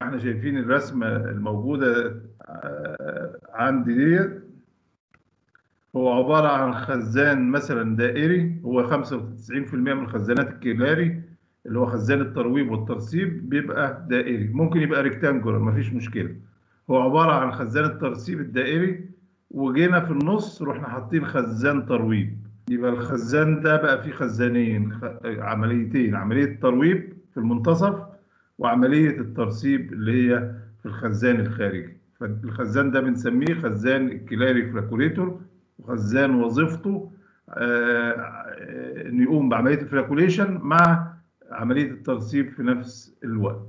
احنا شايفين الرسمة الموجودة آه، عندي ديت هو عبارة عن خزان مثلا دائري هو 95% من الخزانات الكيلاري اللي هو خزان الترويب والترسيب بيبقى دائري ممكن يبقى ريكتانجولار مفيش مشكلة هو عبارة عن خزان الترسيب الدائري وجينا في النص رحنا حاطين خزان ترويب يبقى الخزان ده بقى فيه خزانين خ- عمليتين عملية ترويب في المنتصف وعملية الترسيب اللي هي في الخزان الخارجي فالخزان ده بنسميه خزان الكلاري فلاكوليتور وخزان وظيفته آه، آه، انه يقوم بعملية الفلاكوليشن مع عملية الترسيب في نفس الوقت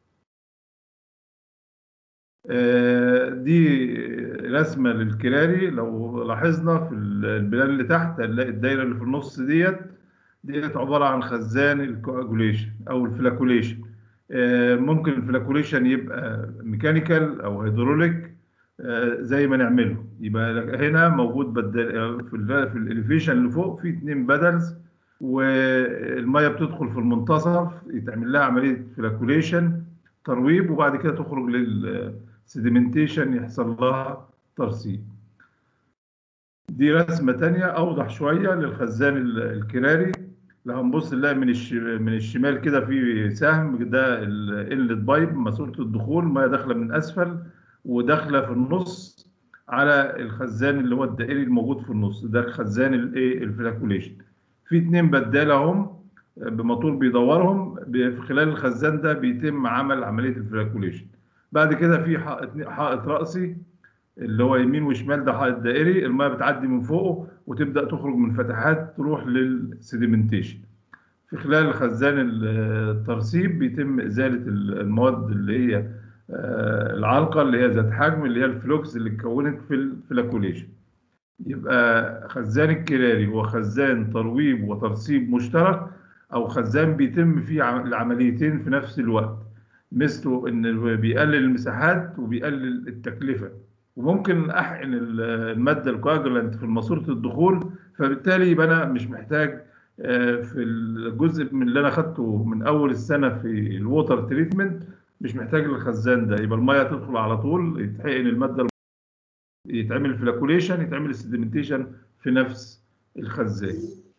آه، دي رسمة للكراري لو لاحظنا في البلان اللي تحت هنلاقي الدايرة اللي في النص ديت ديت عبارة عن خزان الكواجوليشن أو الفلاكوليشن آه، ممكن الفلاكوليشن يبقى ميكانيكال أو هيدروليك آه، زي ما نعمله يبقى هنا موجود بدل في ال في الاليفيشن اللي فوق في اتنين بدلز والميه بتدخل في المنتصف يتعمل لها عمليه فلاكوليشن ترويب وبعد كده تخرج للسيديمنتيشن يحصل لها ترسيب دي رسمة تانية أوضح شوية للخزان ال- الكراري لو هنبص نلاقي من الش... من الشمال كده في سهم ده الانلت بايب ماسورة الدخول ميه داخلة من أسفل وداخلة في النص على الخزان اللي هو الدائري الموجود في النص ده خزان الايه الفلاكوليشن في اتنين بدال اهم بموتور بيدورهم ب- في خلال الخزان ده بيتم عمل عملية الفلاكوليشن بعد كده في حائط حائط رأسي اللي هو يمين وشمال ده حائط دائري الميه بتعدي من فوقه وتبدا تخرج من فتحات تروح للسيديمنتيشن في خلال خزان الترسيب بيتم ازاله المواد اللي هي آه، العالقه اللي هي ذات حجم اللي هي الفلوكس اللي اتكونت في الفلاكوليشن يبقى خزان الكراري هو خزان ترويب وترسيب مشترك او خزان بيتم فيه عم- العمليتين في نفس الوقت مثله ان بيقلل المساحات وبيقلل التكلفه وممكن احقن ال- الماده الكواجولانت في ماسوره الدخول فبالتالي يبقى انا مش محتاج آه، في الجزء من اللي انا خدته من اول السنه في الووتر تريتمنت مش محتاج الخزان ده يبقى الميه تدخل على طول يتحقن الماده يتعمل فلاكوليشن يتعمل السيديمنتيشن في نفس الخزان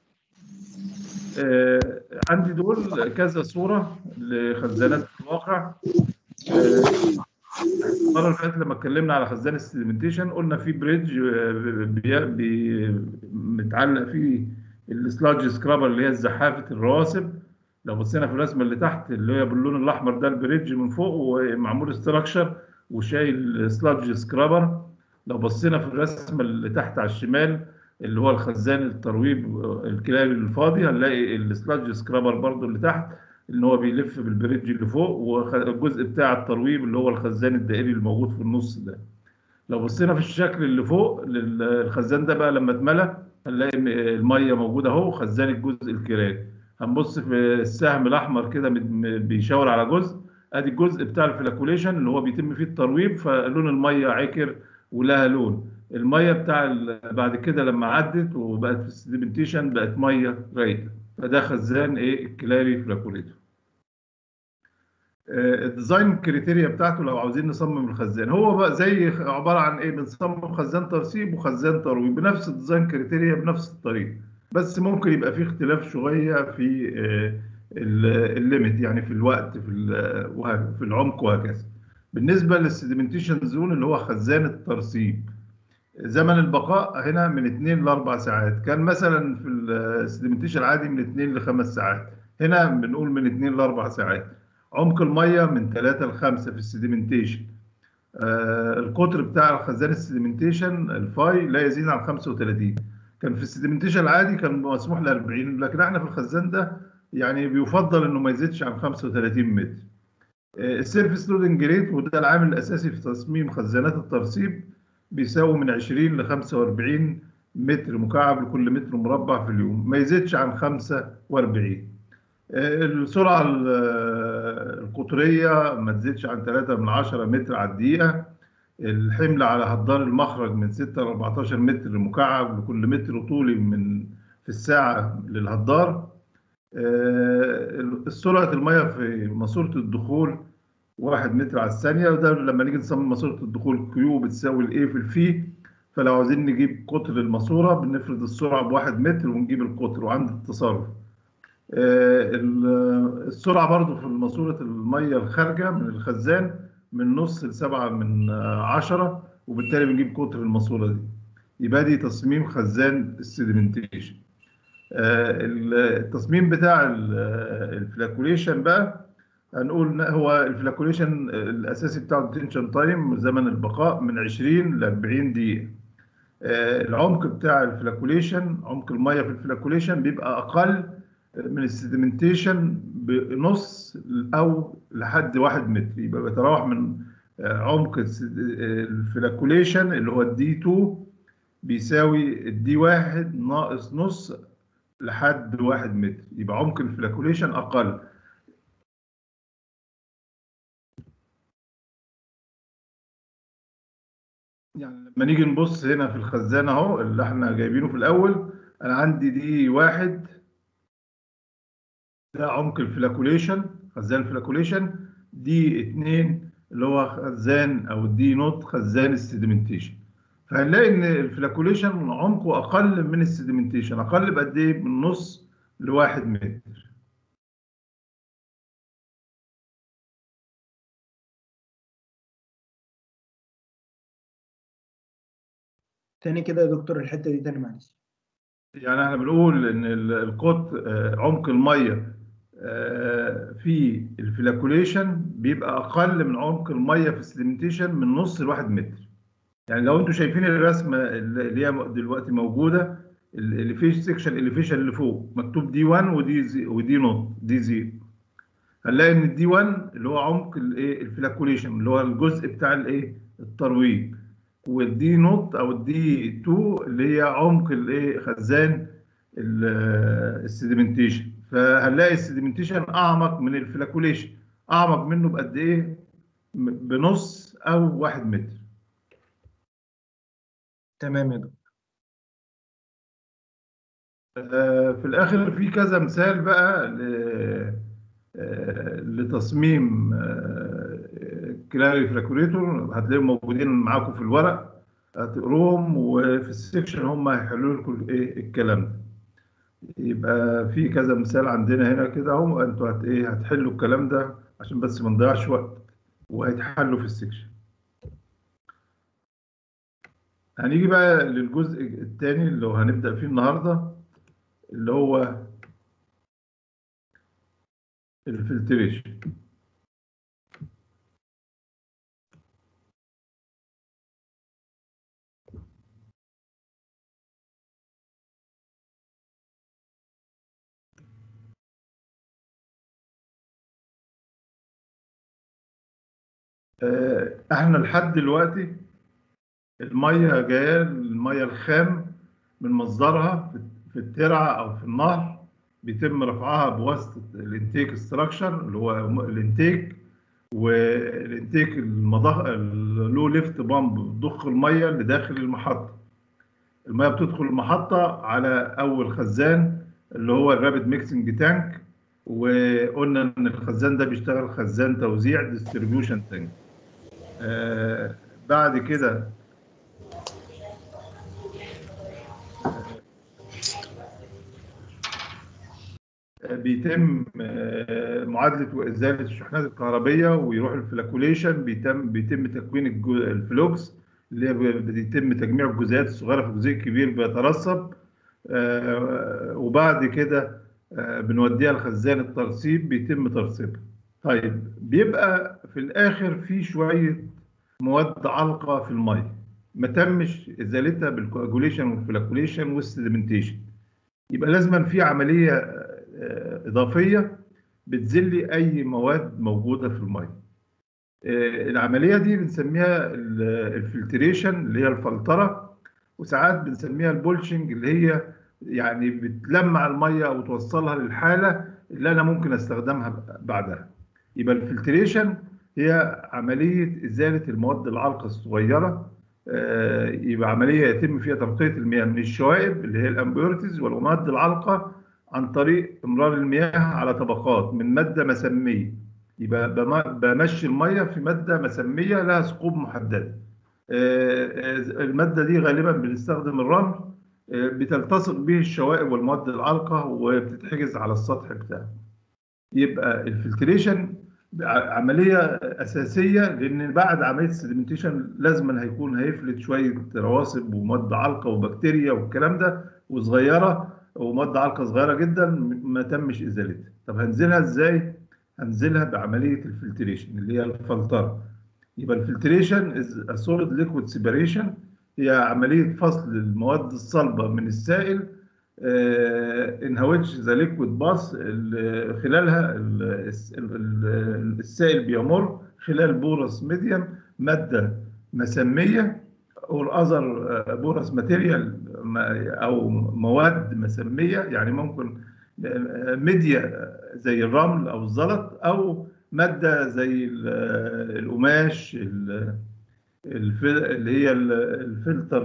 آه، عندي دول كذا صورة لخزانات في الواقع آه، المرة اللي فاتت لما اتكلمنا على خزان السيديمنتيشن قلنا في بريدج آه، بي- بي- متعلق فيه السلاج سكرابر اللي هي زحافة الرواسب لو بصينا في الرسمة اللي تحت اللي هي باللون الأحمر ده البريدج من فوق ومعمول استراكشر وشايل سلاج سكرابر لو بصينا في الرسمة اللي تحت على الشمال اللي هو الخزان الترويب الكلاري الفاضي هنلاقي السلاج سكرابر برضو اللي تحت ان هو بيلف بالبريدج اللي فوق والجزء بتاع الترويب اللي هو الخزان الدائري الموجود في النص ده لو بصينا في الشكل اللي فوق للخزان ده بقى لما اتملى هنلاقي م- الميه موجوده اهو خزان الجزء الكلاري هنبص في السهم الاحمر كده مد- م- بيشاور على جزء ادي الجزء بتاع الفلاكوليشن اللي هو بيتم فيه الترويب فلون الميه عكر ولها لون الميه بتاع ال- بعد كده لما عدت وبقت في السيديمنتيشن بقت ميه رايقه فده خزان ايه الكلاري فلاكوليتور آه، الديزاين كريتيريا بتاعته لو عاوزين نصمم الخزان هو بقى زي عباره عن ايه بنصمم خزان ترسيب وخزان ترويج بنفس الديزاين كريتيريا بنفس الطريقه بس ممكن يبقى في اختلاف شويه في آه، ال- الليميت يعني في الوقت في ال- وه- في العمق وهكذا بالنسبه للسيديمنتيشن زون اللي هو خزان الترسيب زمن البقاء هنا من 2 ل 4 ساعات كان مثلا في السيديمنتيشن العادي من 2 ل 5 ساعات هنا بنقول من 2 ل 4 ساعات عمق الميه من 3 ل 5 في السيديمنتيشن آه القطر بتاع الخزان السيديمنتيشن الفاي لا يزيد عن 35 كان في السيديمنتيشن العادي كان مسموح ل 40 لكن احنا في الخزان ده يعني بيفضل انه ما يزيدش عن 35 متر آه السيرفيس لودنج ريت وده العامل الاساسي في تصميم خزانات الترسيب بيساوي من 20 ل 45 متر مكعب لكل متر مربع في اليوم ما يزيدش عن 45 آه، السرعة ال- آه، القطرية ما تزيدش عن 3 من 10 متر على الدقيقة الحمل على هدار المخرج من 6 ل 14 متر مكعب لكل متر طولي من في الساعة للهدار آه، سرعة المياه في ماسورة الدخول 1 متر على الثانيه وده لما نيجي نصمم ماسوره الدخول كيو بتساوي الايه في الفي فلو عاوزين نجيب قطر الماسوره بنفرض السرعه بواحد متر ونجيب القطر وعند التصرف آه، ال- السرعه برضو في ماسوره الميه الخارجه من الخزان من نص لسبعة من آه، عشرة وبالتالي بنجيب قطر الماسوره دي يبقى دي تصميم خزان السيدمنتيشن آه، التصميم بتاع ال- آه، الفلاكوليشن بقى هنقول إن هو الفلاكوليشن الاساسي بتاعه التنشن تايم زمن البقاء من 20 ل 40 دقيقه آه، العمق بتاع الفلاكوليشن عمق الميه في الفلاكوليشن بيبقى اقل من السيدمنتيشن بنص او لحد واحد متر يبقى بيتراوح من آه، عمق السد- آه، الفلاكوليشن اللي هو الدي 2 بيساوي الدي 1 ناقص نص لحد واحد متر يبقى عمق الفلاكوليشن اقل يعني لما نيجي نبص هنا في الخزان اهو اللي احنا جايبينه في الاول انا عندي دي واحد ده عمق الفلاكوليشن خزان الفلاكوليشن دي اتنين اللي هو خزان او دي نوت خزان السيدمنتيشن فهنلاقي ان الفلاكوليشن عمقه اقل من السيدمنتيشن اقل بقد ايه من نص لواحد متر تاني كده يا دكتور الحتة دي تاني معلش يعني احنا بنقول ان ال- القط آه، عمق الميه آه، في الفلاكوليشن بيبقى اقل من عمق الميه في السediمنتيشن من نص لواحد متر يعني لو انتم شايفين الرسمه اللي هي دلوقتي موجوده الاليفيشن سيكشن الاليفيشن اللي فوق مكتوب دي 1 ودي زي ودي نوت دي زي هنلاقي ان الدي 1 اللي هو عمق الايه الفلاكوليشن اللي هو الجزء بتاع الايه الترويج والدي نوت او الدي 2 اللي هي عمق الايه خزان ال- السيديمنتيشن فهنلاقي السيديمنتيشن اعمق من الفلاكوليشن اعمق منه بقد ايه م- بنص او واحد متر تمام يا دكتور آه، في الاخر في كذا مثال بقى ل- آه، لتصميم كلاري فلاكوليتور هتلاقيهم موجودين معاكم في الورق هتقروهم وفي السكشن هم هيحلوا لكم ايه الكلام ده يبقى في كذا مثال عندنا هنا كده اهو انتوا هت ايه هتحلوا الكلام ده عشان بس ما نضيعش وقت وهيتحلوا في السكشن هنيجي بقى للجزء الثاني اللي هو هنبدأ فيه النهارده اللي هو الفلتريشن آه، احنا لحد دلوقتي الميه جايه الميه الخام من مصدرها في- في الترعه او في النهر بيتم رفعها بواسطه الانتيك ستراكشر اللي هو م- الانتيك والانتيك المضخ اللو ليفت بامب بتضخ الميه لداخل المحطه الميه بتدخل المحطه على اول خزان اللي هو الرابد ميكسنج تانك وقلنا ان الخزان ده بيشتغل خزان توزيع ديستريبيوشن تانك آه بعد كده آه، بيتم آه، معادله وازاله الشحنات الكهربيه ويروح الفلاكوليشن بيتم بيتم تكوين الجو- الفلوكس اللي هي ب- بيتم تجميع الجزيئات الصغيره في جزيء كبير بيترسب آه، وبعد كده آه، بنوديها لخزان الترسيب بيتم ترسيبها طيب بيبقى في الاخر في شويه مواد علقه في الميه ما تمش ازالتها بالكواجوليشن والفلاكوليشن والسيدمنتيشن يبقى لازما في عمليه آه، اضافيه بتزلي اي مواد موجوده في الميه آه، العمليه دي بنسميها ال- الفلتريشن اللي هي الفلتره وساعات بنسميها البولشنج اللي هي يعني بتلمع الميه او توصلها للحاله اللي انا ممكن استخدمها بعدها يبقى الفلتريشن هي عمليه ازاله المواد العالقه الصغيره آه، يبقى عمليه يتم فيها تنقيه المياه من الشوائب اللي هي الامبيورتيز والمواد العالقه عن طريق امرار المياه على طبقات من ماده مسميه يبقى بم- بمشي الميه في ماده مسميه لها ثقوب محدده آه، آه، الماده دي غالبا بنستخدم الرمل آه، بتلتصق به الشوائب والمواد العالقه وبتتحجز على السطح بتاعه يبقى الفلتريشن ع- عمليه اساسيه لان بعد عمليه السediمنتيشن لازما هيكون هيفلت شويه رواسب ومواد عالقه وبكتيريا والكلام ده وصغيره ومواد عالقه صغيره جدا م- ما تمش ازالتها طب هنزلها ازاي هنزلها بعمليه الفلتريشن اللي هي الفلتره يبقى الفلتريشن از سوليد ليكويد سيبريشن هي عمليه فصل المواد الصلبه من السائل ان which ذا ليكويد باس خلالها ال- الس- ال- ال- السائل بيمر خلال بورس ميديم ماده مسميه اور اذر بورس ماتيريال او مواد مسميه يعني ممكن ميديا زي الرمل او الزلط او ماده زي ال- القماش ال- الف- اللي هي ال- الفلتر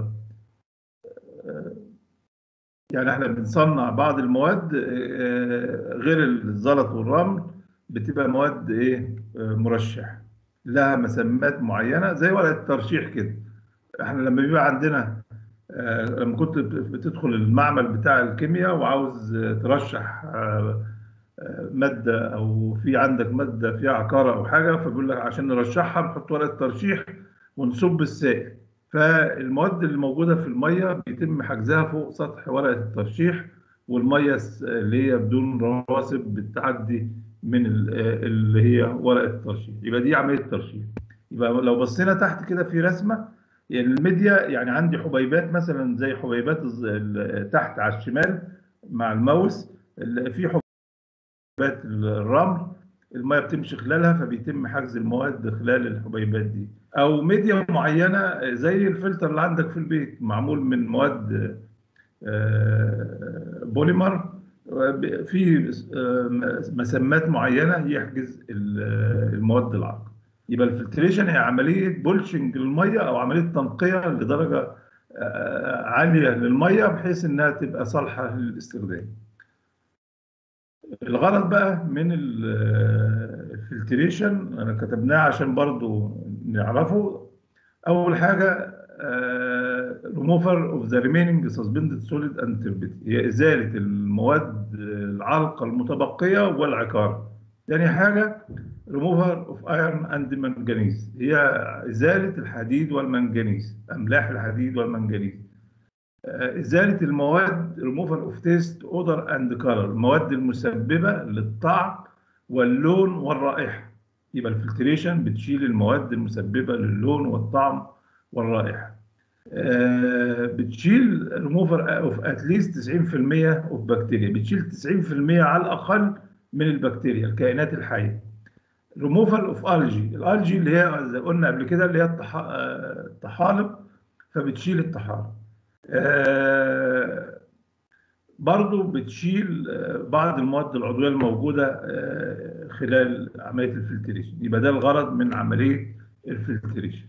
يعني احنا بنصنع بعض المواد آه، غير الزلط والرمل بتبقى مواد ايه آه، مرشح لها مسمات معينه زي ورقه الترشيح كده احنا لما بيبقى عندنا آه، لما كنت بتدخل المعمل بتاع الكيمياء وعاوز آه، ترشح آه، آه، ماده او في عندك ماده فيها عقاره او حاجه فبيقول لك عشان نرشحها نحط ورقه ترشيح ونصب السائل فالمواد اللي موجوده في الميه بيتم حجزها فوق سطح ورقه الترشيح والميه الس- اللي هي بدون رواسب بتعدي من ال- اللي هي ورقه الترشيح يبقى دي عمليه ترشيح يبقى لو بصينا تحت كده في رسمه يعني الميديا يعني عندي حبيبات مثلا زي حبيبات الز- ال- تحت على الشمال مع الماوس ال- في حبيبات الرمل الميه بتمشي خلالها فبيتم حجز المواد خلال الحبيبات دي او ميديا معينه زي الفلتر اللي عندك في البيت معمول من مواد آه، بوليمر آه، في آه، مسمات معينه يحجز ال- المواد العالقه يبقى الفلتريشن هي عمليه بولشنج للميه او عمليه تنقيه لدرجه آه، عاليه للميه بحيث انها تبقى صالحه للاستخدام الغرض بقى من ال- الفلتريشن انا كتبناه عشان برضو نعرفه اول حاجه ريموفر اوف ذا ريميننج سسبندد سوليد اند turbidity هي ازاله المواد العالقه المتبقيه والعقار تاني حاجه ريموفر اوف ايرون اند منجنيز هي ازاله الحديد والمنجنيز املاح الحديد والمنجنيز آه، إزالة المواد ريموفال اوف تيست اودر اند كلر المواد المسببة للطعم واللون والرائحة يبقى الفلتريشن بتشيل المواد المسببة للون والطعم والرائحة آه، بتشيل ريموفر اوف اتليست 90% اوف بكتيريا بتشيل 90% على الأقل من البكتيريا الكائنات الحية ريموفال اوف الجي الالجي اللي هي زي قلنا قبل كده اللي هي الطح- آه، الطحالب فبتشيل الطحالب آه، برضو بتشيل آه، بعض المواد العضوية الموجودة آه، خلال عملية الفلتريشن يبقى ده الغرض من عملية الفلتريشن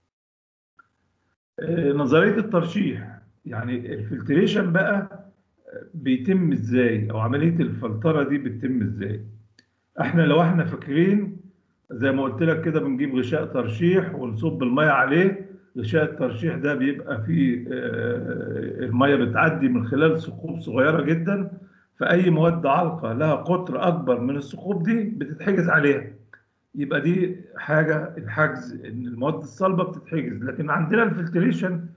آه، نظرية الترشيح يعني الفلتريشن بقى بيتم ازاي او عملية الفلترة دي بتتم ازاي احنا لو احنا فاكرين زي ما قلت لك كده بنجيب غشاء ترشيح ونصب المية عليه غشاء الترشيح ده بيبقى فيه آه، المية بتعدي من خلال ثقوب صغيرة جدا فأي مواد عالقة لها قطر أكبر من الثقوب دي بتتحجز عليها يبقى دي حاجة الحجز إن المواد الصلبة بتتحجز لكن عندنا الفلتريشن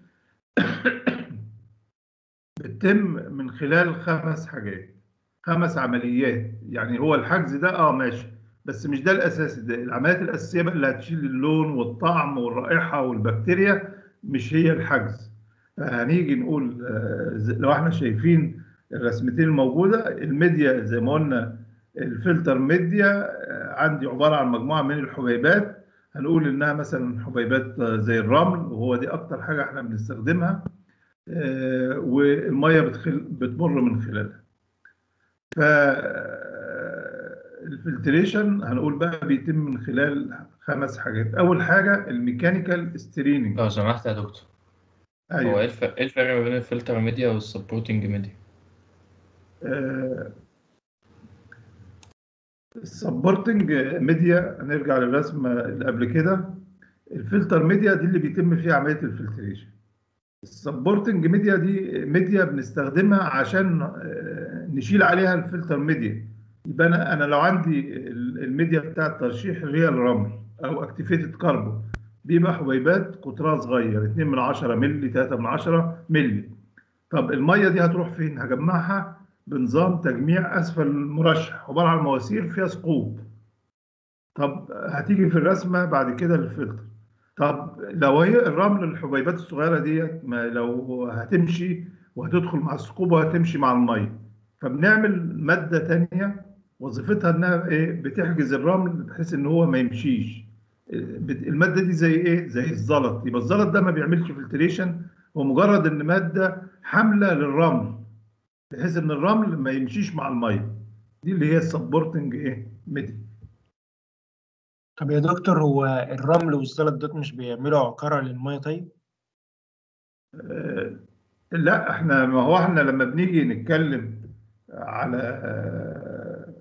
بتتم من خلال خمس حاجات خمس عمليات يعني هو الحجز ده اه ماشي بس مش ده الاساسي ده العمليات الاساسيه بقى اللي هتشيل اللون والطعم والرائحه والبكتيريا مش هي الحجز هنيجي نقول آه، ز- لو احنا شايفين الرسمتين الموجوده الميديا زي ما قلنا الفلتر ميديا آه، عندي عباره عن مجموعه من الحبيبات هنقول انها مثلا حبيبات آه، زي الرمل وهو دي اكتر حاجه احنا بنستخدمها آه، والميه بتخل بتمر من خلالها ف الفلتريشن هنقول بقى بيتم من خلال خمس حاجات اول حاجه الميكانيكال ستريننج لو سمحت يا دكتور هو ايه ايوه الفرق ايه الفرق ما بين الفلتر ميديا والسبورتنج ميديا آه، السبورتنج ميديا هنرجع للرسمه اللي قبل كده الفلتر ميديا دي اللي بيتم فيها عمليه الفلتريشن السبورتنج ميديا دي ميديا بنستخدمها عشان آه، نشيل عليها الفلتر ميديا يبقى انا انا لو عندي ال- الميديا بتاع الترشيح اللي هي الرمل او اكتيفيتد كاربون بيبقى حبيبات قطرها صغير 2 من 10 مللي 3 من 10 مللي طب الميه دي هتروح فين هجمعها بنظام تجميع اسفل المرشح عباره عن مواسير فيها ثقوب طب هتيجي في الرسمه بعد كده للفلتر طب لو هي الرمل الحبيبات الصغيره ديت ما لو هتمشي وهتدخل مع الثقوب وهتمشي مع الميه فبنعمل ماده تانية وظيفتها انها ايه بتحجز الرمل بحيث ان هو ما يمشيش بت- الماده دي زي ايه زي الزلط يبقى الزلط ده ما بيعملش فلتريشن هو مجرد ان ماده حامله للرمل بحيث ان الرمل ما يمشيش مع الميه دي اللي هي السبورتنج ايه ميديا طب يا دكتور هو الرمل والزلط دوت مش بيعملوا عقارة للمية طيب؟ آه، لا احنا ما هو احنا لما بنيجي نتكلم على آه،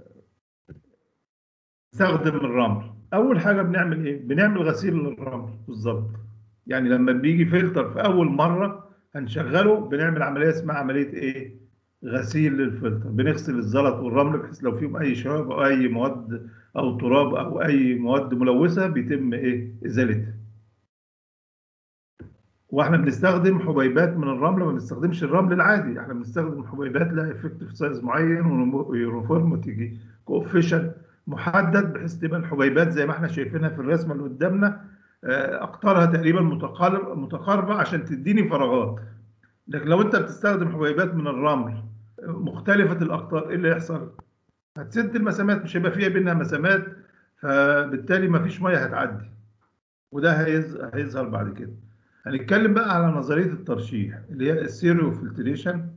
نستخدم الرمل اول حاجه بنعمل ايه بنعمل غسيل للرمل بالظبط يعني لما بيجي فلتر في اول مره هنشغله بنعمل عمليه اسمها عمليه ايه غسيل للفلتر بنغسل الزلط والرمل بحيث لو فيهم اي شوائب او اي مواد او تراب او اي مواد ملوثه بيتم ايه ازالتها واحنا بنستخدم حبيبات من الرمل ما بنستخدمش الرمل العادي احنا بنستخدم حبيبات لها افكتيف سايز معين ويونيفورمتي كوفيشن محدد بحيث تبقى الحبيبات زي ما احنا شايفينها في الرسمه اللي قدامنا آه، اقطارها تقريبا متقاربه متقاربه عشان تديني فراغات لكن لو انت بتستخدم حبيبات من الرمل آه، مختلفه الاقطار ايه اللي يحصل؟ هتسد المسامات مش هيبقى فيها بينها مسامات فبالتالي مفيش ميه هتعدي وده هيظ- هيظهر بعد كده هنتكلم بقى على نظريه الترشيح اللي هي السيريو فلتريشن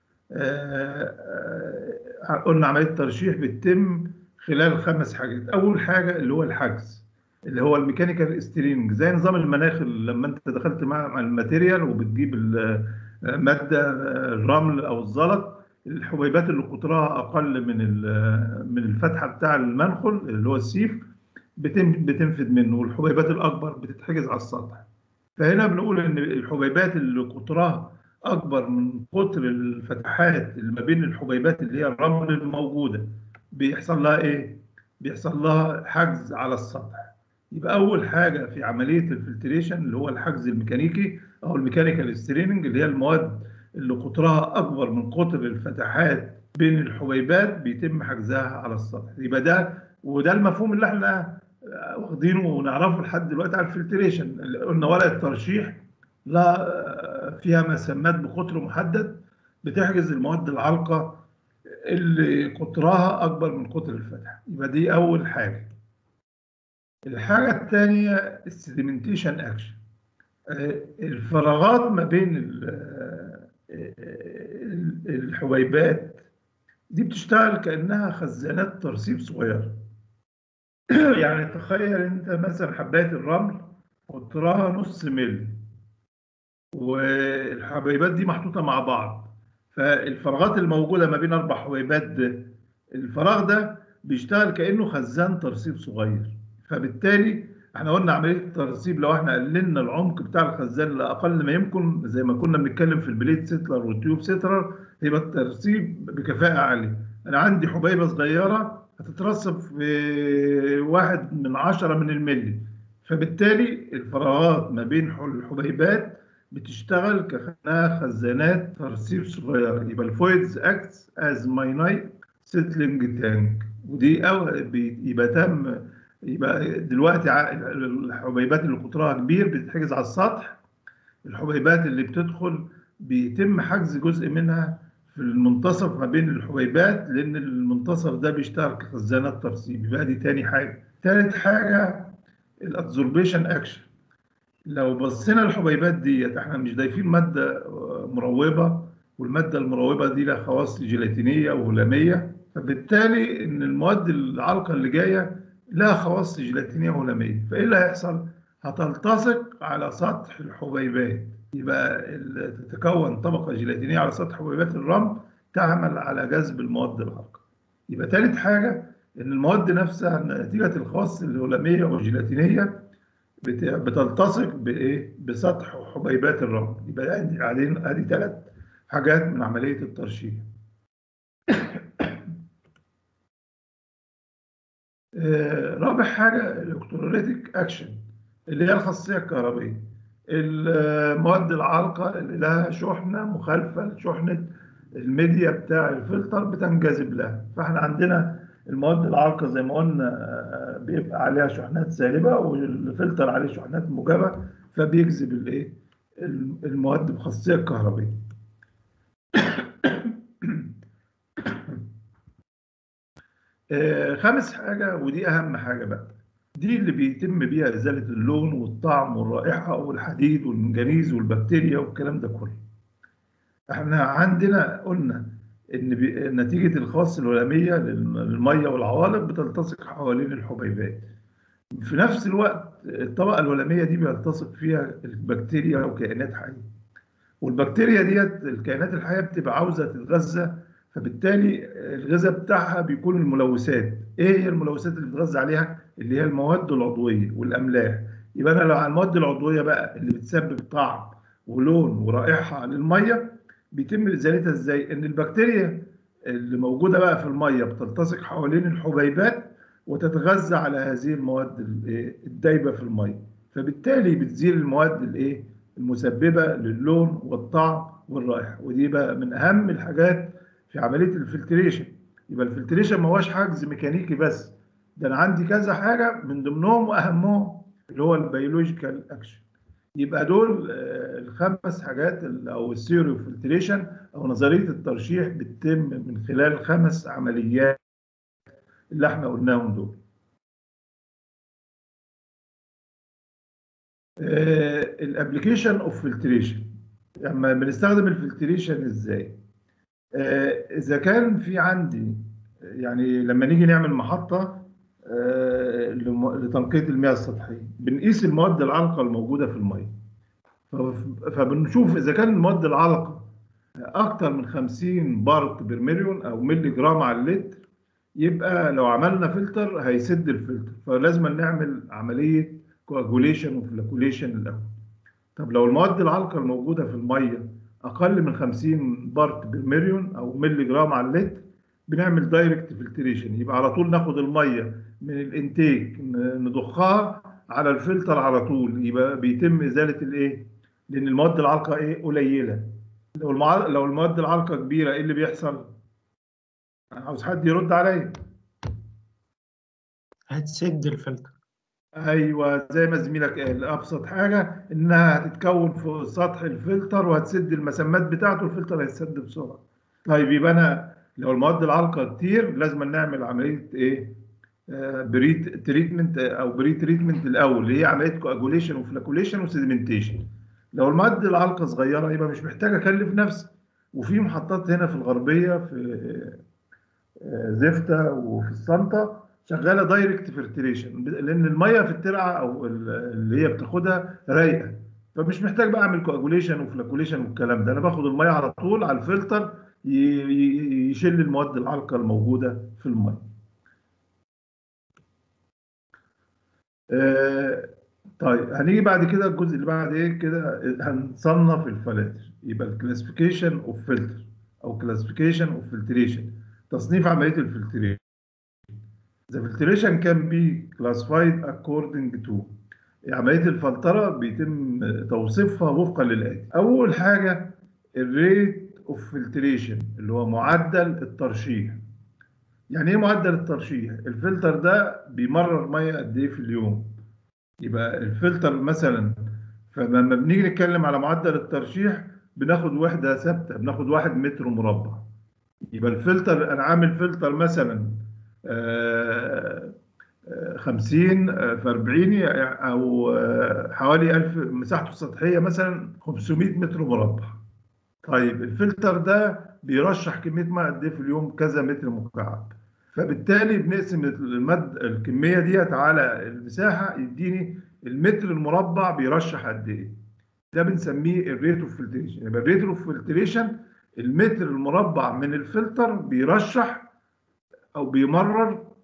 قلنا عمليه الترشيح بتتم خلال خمس حاجات اول حاجه اللي هو الحجز اللي هو الميكانيكال سترينج زي نظام المناخ اللي لما انت دخلت مع مع الماتيريال وبتجيب ال- ماده الرمل او الزلط الحبيبات اللي قطرها اقل من ال- من الفتحه بتاع المنخل اللي هو السيف بتم- بتنفد منه والحبيبات الاكبر بتتحجز على السطح فهنا بنقول ان الحبيبات اللي قطرها اكبر من قطر الفتحات اللي ما بين الحبيبات اللي هي الرمل الموجوده بيحصل لها ايه؟ بيحصل لها حجز على السطح. يبقى اول حاجه في عمليه الفلتريشن اللي هو الحجز الميكانيكي او الميكانيكال ستريننج اللي هي المواد اللي قطرها اكبر من قطر الفتحات بين الحبيبات بيتم حجزها على السطح. يبقى ده وده المفهوم اللي احنا واخدينه ونعرفه لحد دلوقتي على الفلتريشن اللي قلنا ورقه ترشيح لا فيها مسامات بقطر محدد بتحجز المواد العالقه اللي قطرها اكبر من قطر الفتحه يبقى دي اول حاجه الحاجه الثانيه السيديمنتيشن اكشن الفراغات ما بين ال- الحبيبات دي بتشتغل كانها خزانات ترسيب صغيره يعني تخيل انت مثلا حبايه الرمل قطرها نص ملي والحبيبات دي محطوطه مع بعض فالفراغات الموجوده ما بين اربع حبيبات ده الفراغ ده بيشتغل كانه خزان ترسيب صغير فبالتالي احنا قلنا عمليه الترسيب لو احنا قللنا العمق بتاع الخزان لاقل ما يمكن زي ما كنا بنتكلم في البليت سيتلر والتيوب سيتلر يبقى الترسيب بكفاءه عاليه انا عندي حبيبه صغيره هتترسب في واحد من عشرة من الملي فبالتالي الفراغات ما بين الحبيبات بتشتغل كأنها خزانات ترسيب صغيرة يبقى الفويدز اكتس از ماينايت سيتلينج تانك ودي أو بي- يبقى تم يبقى دلوقتي ع- الحبيبات اللي قطرها كبير بتتحجز على السطح الحبيبات اللي بتدخل بيتم حجز جزء منها في المنتصف ما بين الحبيبات لان المنتصف ده بيشتغل كخزانات ترسيب يبقى دي تاني حاجه تالت حاجه الابزوربيشن اكشن لو بصينا الحبيبات ديت احنا مش ضايفين ماده مروبه والماده المروبه دي لها خواص جيلاتينيه وهلاميه فبالتالي ان المواد العالقه اللي جايه لها خواص جيلاتينيه وهلاميه فايه اللي هيحصل؟ هتلتصق على سطح الحبيبات يبقى ال- تتكون طبقه جيلاتينيه على سطح حبيبات الرمل تعمل على جذب المواد العالقه يبقى ثالث حاجه ان المواد نفسها نتيجه الخواص الهلاميه والجيلاتينيه بت- بتلتصق بايه بسطح حبيبات الرمل يبقى عندي علينا ادي ثلاث حاجات من عمليه الترشيح آه، رابع حاجه الالكتروليتيك اكشن اللي هي الخاصيه الكهربائيه المواد العالقه اللي لها شحنه مخالفه لشحنه الميديا بتاع الفلتر بتنجذب لها فاحنا عندنا المواد العالقه زي ما قلنا آه، بيبقى عليها شحنات سالبه والفلتر عليه شحنات موجبه فبيجذب الايه المواد بخاصيه الكهربائيه آه، خامس حاجه ودي اهم حاجه بقى دي اللي بيتم بيها ازاله اللون والطعم والرائحه والحديد والمنجنيز والبكتيريا والكلام ده كله احنا عندنا قلنا ان بي- نتيجه الخواص الهلاميه لل- للميه والعوالق بتلتصق حوالين الحبيبات في نفس الوقت الطبقه الهلاميه دي بيلتصق فيها البكتيريا وكائنات حيه والبكتيريا ديت الكائنات الحيه بتبقى عاوزه تتغذى فبالتالي الغذاء بتاعها بيكون الملوثات ايه هي الملوثات اللي بتتغذى عليها اللي هي المواد العضويه والاملاح يبقى انا لو على المواد العضويه بقى اللي بتسبب طعم ولون ورائحه للميه بيتم ازالتها ازاي ان البكتيريا اللي موجوده بقى في الميه بتلتصق حوالين الحبيبات وتتغذى على هذه المواد الإيه؟ الدايبه في الميه فبالتالي بتزيل المواد الايه المسببه للون والطعم والرائحه ودي بقى من اهم الحاجات في عمليه الفلتريشن يبقى الفلتريشن ما هوش حجز ميكانيكي بس ده انا عندي كذا حاجه من ضمنهم واهمهم اللي هو البيولوجيكال اكشن يبقى دول آه، الخمس حاجات ال- او السيرو فلتريشن او نظريه الترشيح بتتم من خلال الخمس عمليات اللي احنا قلناهم دول الابلكيشن اوف فلتريشن لما بنستخدم الفلتريشن ازاي آه، اذا كان في عندي يعني لما نيجي نعمل محطه آه، لم- لتنقية المياه السطحية بنقيس المواد العالقة الموجودة في المية ف- فبنشوف إذا كان المواد العالقة أكتر من 50 بارت بير مليون أو ملي جرام على اللتر يبقى لو عملنا فلتر هيسد الفلتر فلازم نعمل عملية كواجوليشن وفلاكوليشن الأول طب لو المواد العالقة الموجودة في المية أقل من 50 بارت بير مليون أو ملي جرام على اللتر بنعمل دايركت فلتريشن يبقى على طول ناخد الميه من الانتيك ن- نضخها على الفلتر على طول يبقى بيتم ازاله الايه لان المواد العالقه ايه قليله لو المع... لو المواد العالقه كبيره ايه اللي بيحصل انا عاوز حد يرد عليا هتسد الفلتر ايوه زي ما زميلك قال ابسط حاجه انها هتتكون في سطح الفلتر وهتسد المسامات بتاعته الفلتر هيتسد بسرعه طيب يبقى انا لو المواد العالقه كتير لازم نعمل عمليه ايه آه، بريت تريتمنت او بري تريتمنت الاول اللي هي عمليه كواجوليشن وفلاكوليشن وسيدمنتيشن لو المواد العالقه صغيره يبقى مش محتاج اكلف نفسي وفي محطات هنا في الغربيه في آه، زفته وفي السلطه شغاله دايركت فلتريشن لان الميه في الترعه او ال- اللي هي بتاخدها رايقه فمش محتاج بقى اعمل كواجوليشن وفلاكوليشن والكلام ده انا باخد الميه على طول على الفلتر ي- ي- يشيل المواد العالقه الموجوده في الميه آه، طيب هنيجي بعد كده الجزء اللي بعد ايه كده هنصنف الفلاتر يبقى الكلاسيفيكيشن اوف فلتر او كلاسيفيكيشن اوف فلتريشن تصنيف عمليه الفلتريشن The filtration can be classified according to عملية الفلترة بيتم توصيفها وفقا للآتي أول حاجة الريت اوف فلتريشن اللي هو معدل الترشيح يعني ايه معدل الترشيح الفلتر ده بيمرر ميه قد ايه في اليوم يبقى الفلتر مثلا فلما بنيجي نتكلم على معدل الترشيح بناخد وحده ثابته بناخد واحد متر مربع يبقى الفلتر انا عامل فلتر مثلا آه، آه، 50 آه، في 40 او آه، حوالي 1000 مساحته السطحيه مثلا 500 متر مربع طيب الفلتر ده بيرشح كميه ماء قد ايه في اليوم كذا متر مكعب فبالتالي بنقسم المد الكميه ديت على المساحه يديني المتر المربع بيرشح قد ايه ده بنسميه الريت اوف فلتريشن يبقى الريت اوف فلتريشن المتر المربع من الفلتر بيرشح او بيمرر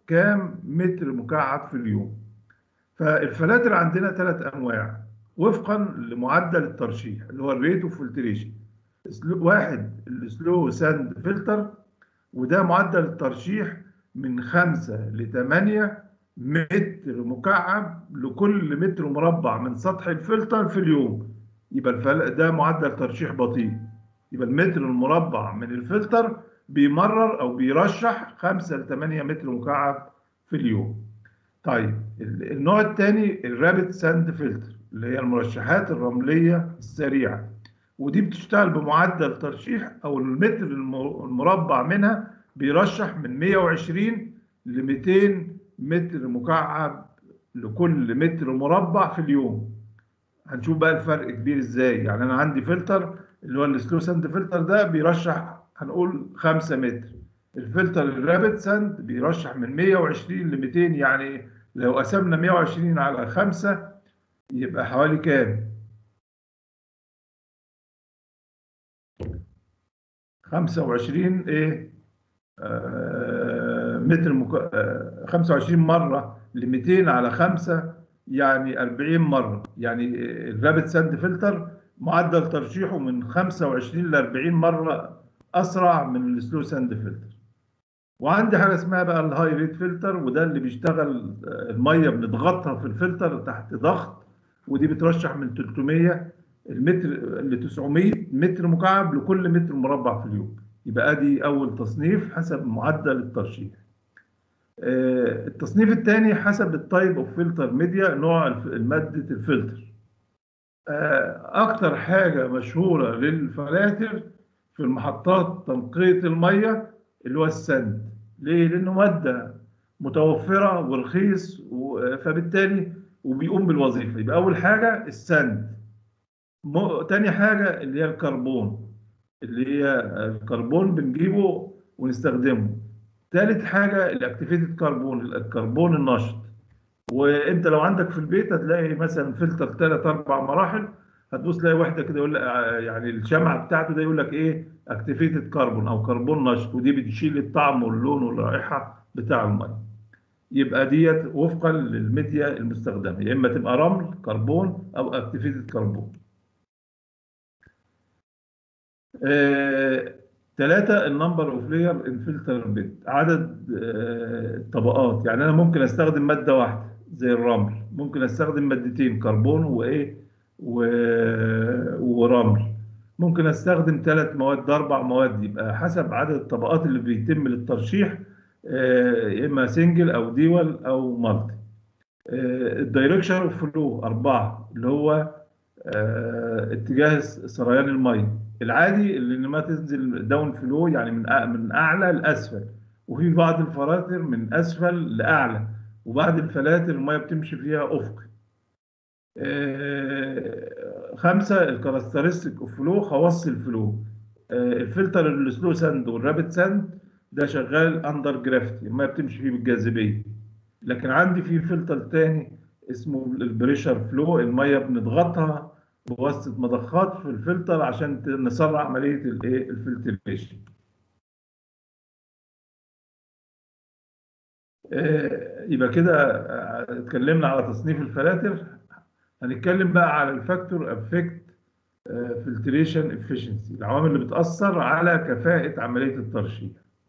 كام متر مكعب في اليوم فالفلاتر عندنا ثلاث انواع وفقا لمعدل الترشيح اللي هو الريت اوف فلتريشن واحد السلو ساند فلتر وده معدل الترشيح من 5 ل 8 متر مكعب لكل متر مربع من سطح الفلتر في اليوم يبقى الفل... ده معدل ترشيح بطيء يبقى المتر المربع من الفلتر بيمرر او بيرشح 5 ل 8 متر مكعب في اليوم طيب النوع الثاني الرابت ساند فلتر اللي هي المرشحات الرمليه السريعه ودي بتشتغل بمعدل ترشيح او المتر المربع منها بيرشح من 120 ل 200 متر مكعب لكل متر مربع في اليوم هنشوف بقى الفرق كبير ازاي يعني انا عندي فلتر اللي هو السلو ساند فلتر ده بيرشح هنقول 5 متر الفلتر الرابت ساند بيرشح من 120 ل 200 يعني لو قسمنا 120 على 5 يبقى حوالي كام 25 ايه آه متر مك... آه 25 مره ل 200 على 5 يعني 40 مره يعني الرابت ساند فلتر معدل ترشيحه من 25 ل 40 مره اسرع من السلو ساند فلتر وعندي حاجه اسمها بقى الهاي ريت فلتر وده اللي بيشتغل الميه بنضغطها في الفلتر تحت ضغط ودي بترشح من 300 المتر ل 900 متر مكعب لكل متر مربع في اليوم يبقى ادي اول تصنيف حسب معدل الترشيح التصنيف الثاني حسب التايب اوف فلتر ميديا نوع ماده الفلتر اكتر حاجه مشهوره للفلاتر في المحطات تنقيه الميه اللي هو السند ليه لانه ماده متوفره ورخيص فبالتالي وبيقوم بالوظيفه يبقى اول حاجه السند تاني حاجه اللي هي الكربون اللي هي الكربون بنجيبه ونستخدمه ثالث حاجه الاكتيفيتد كربون الكربون النشط وانت لو عندك في البيت هتلاقي مثلا فلتر ثلاث اربع مراحل هتبص تلاقي واحده كده يقول لك يعني الشمعه بتاعته ده يقول لك ايه اكتيفيتد كربون او كربون نشط ودي بتشيل الطعم واللون والرائحه بتاع الميه يبقى ديت وفقا للميديا المستخدمه يا اما تبقى رمل كربون او اكتيفيتد كربون ثلاثة النمبر اوف لير ان فلتر بيت عدد آه الطبقات يعني انا ممكن استخدم ماده واحده زي الرمل ممكن استخدم مادتين كربون وايه و... ورمل ممكن استخدم ثلاث مواد اربع مواد يبقى حسب عدد الطبقات اللي بيتم للترشيح آه يا اما سنجل او ديول او مالتي آه الدايركشن اوف فلو اربعه اللي هو اتجاه سريان الميه العادي اللي ما تنزل داون فلو يعني من من اعلى لاسفل وفي بعض الفلاتر من اسفل لاعلى وبعض الفلاتر الميه بتمشي فيها افقي خمسه الكاركترستيك اوف فلو خواص الفلو الفلتر السلو ساند والرابت ساند ده شغال اندر جرافيتي الميه بتمشي فيه بالجاذبيه لكن عندي في فلتر تاني اسمه البريشر فلو الميه بنضغطها بواسطه مضخات في الفلتر عشان نسرع عمليه الايه الفلتريشن يبقى كده اتكلمنا على تصنيف الفلاتر هنتكلم بقى على الفاكتور افكت فلتريشن افشنسي العوامل اللي بتاثر على كفاءه عمليه الترشيح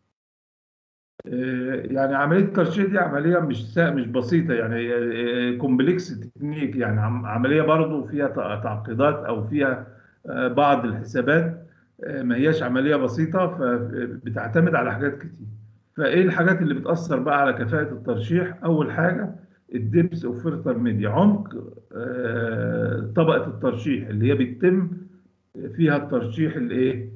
يعني عمليه الترشيح دي عمليه مش مش بسيطه يعني كومبلكس تكنيك يعني عمليه برضو فيها تعقيدات او فيها بعض الحسابات ما هياش عمليه بسيطه فبتعتمد على حاجات كتير فايه الحاجات اللي بتاثر بقى على كفاءه الترشيح اول حاجه الدبس اوف فلتر ميديا عمق طبقه الترشيح اللي هي بيتم فيها الترشيح الايه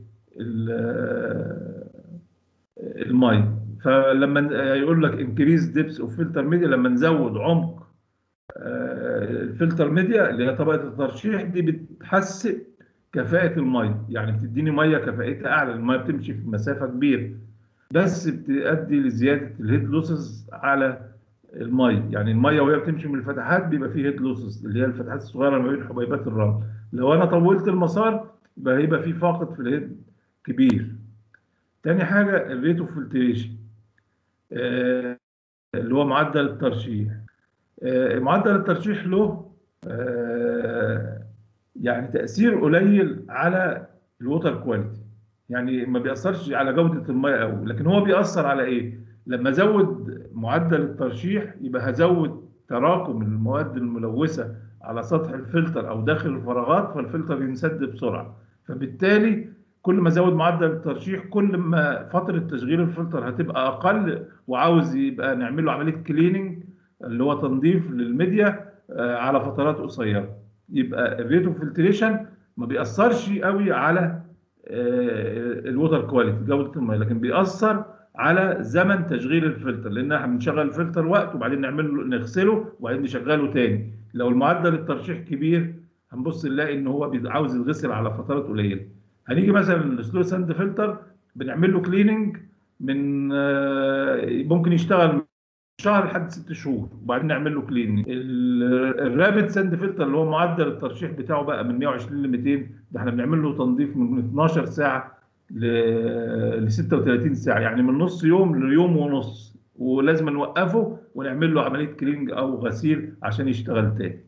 الميه فلما يقول لك انكريز ديبس اوف فلتر ميديا لما نزود عمق الفلتر ميديا اللي هي طبقه الترشيح دي بتحسن كفاءه الميه يعني بتديني ميه كفاءتها اعلى الميه بتمشي في مسافه كبيره بس بتؤدي لزياده الهيد لوسز على الميه يعني الميه وهي بتمشي من الفتحات بيبقى فيه هيد لوسز اللي هي الفتحات الصغيره ما بين حبيبات الرمل لو انا طولت المسار يبقى هيبقى فيه فاقد في الهيد كبير تاني حاجه الريت اوف فلتريشن اللي هو معدل الترشيح آه، معدل الترشيح له آه، يعني تأثير قليل على الووتر كواليتي يعني ما بيأثرش على جودة المياه قوي لكن هو بيأثر على ايه لما ازود معدل الترشيح يبقى هزود تراكم المواد الملوثة على سطح الفلتر او داخل الفراغات فالفلتر ينسد بسرعة فبالتالي كل ما ازود معدل الترشيح كل ما فترة تشغيل الفلتر هتبقى اقل وعاوز يبقى نعمل له عملية كليننج اللي هو تنظيف للميديا آه، على فترات قصيرة يبقى الريت اوف فلتريشن ما بيأثرش قوي على الووتر كواليتي جودة المياه لكن بيأثر على زمن تشغيل الفلتر لان احنا بنشغل الفلتر وقت وبعدين نعمل له نغسله وبعدين نشغله تاني لو المعدل الترشيح كبير هنبص نلاقي ان هو بي- عاوز يتغسل على فترات قليله هنيجي مثلا السلو ساند فلتر بنعمل له كليننج من آه، ممكن يشتغل من شهر لحد ست شهور وبعدين نعمل له كليننج الرابid ساند فلتر اللي هو معدل الترشيح بتاعه بقى من 120 ل 200 ده احنا بنعمل له تنظيف من 12 ساعه ل 36 ساعه يعني من نص يوم ليوم ونص ولازم نوقفه ونعمل له عمليه كليننج او غسيل عشان يشتغل تاني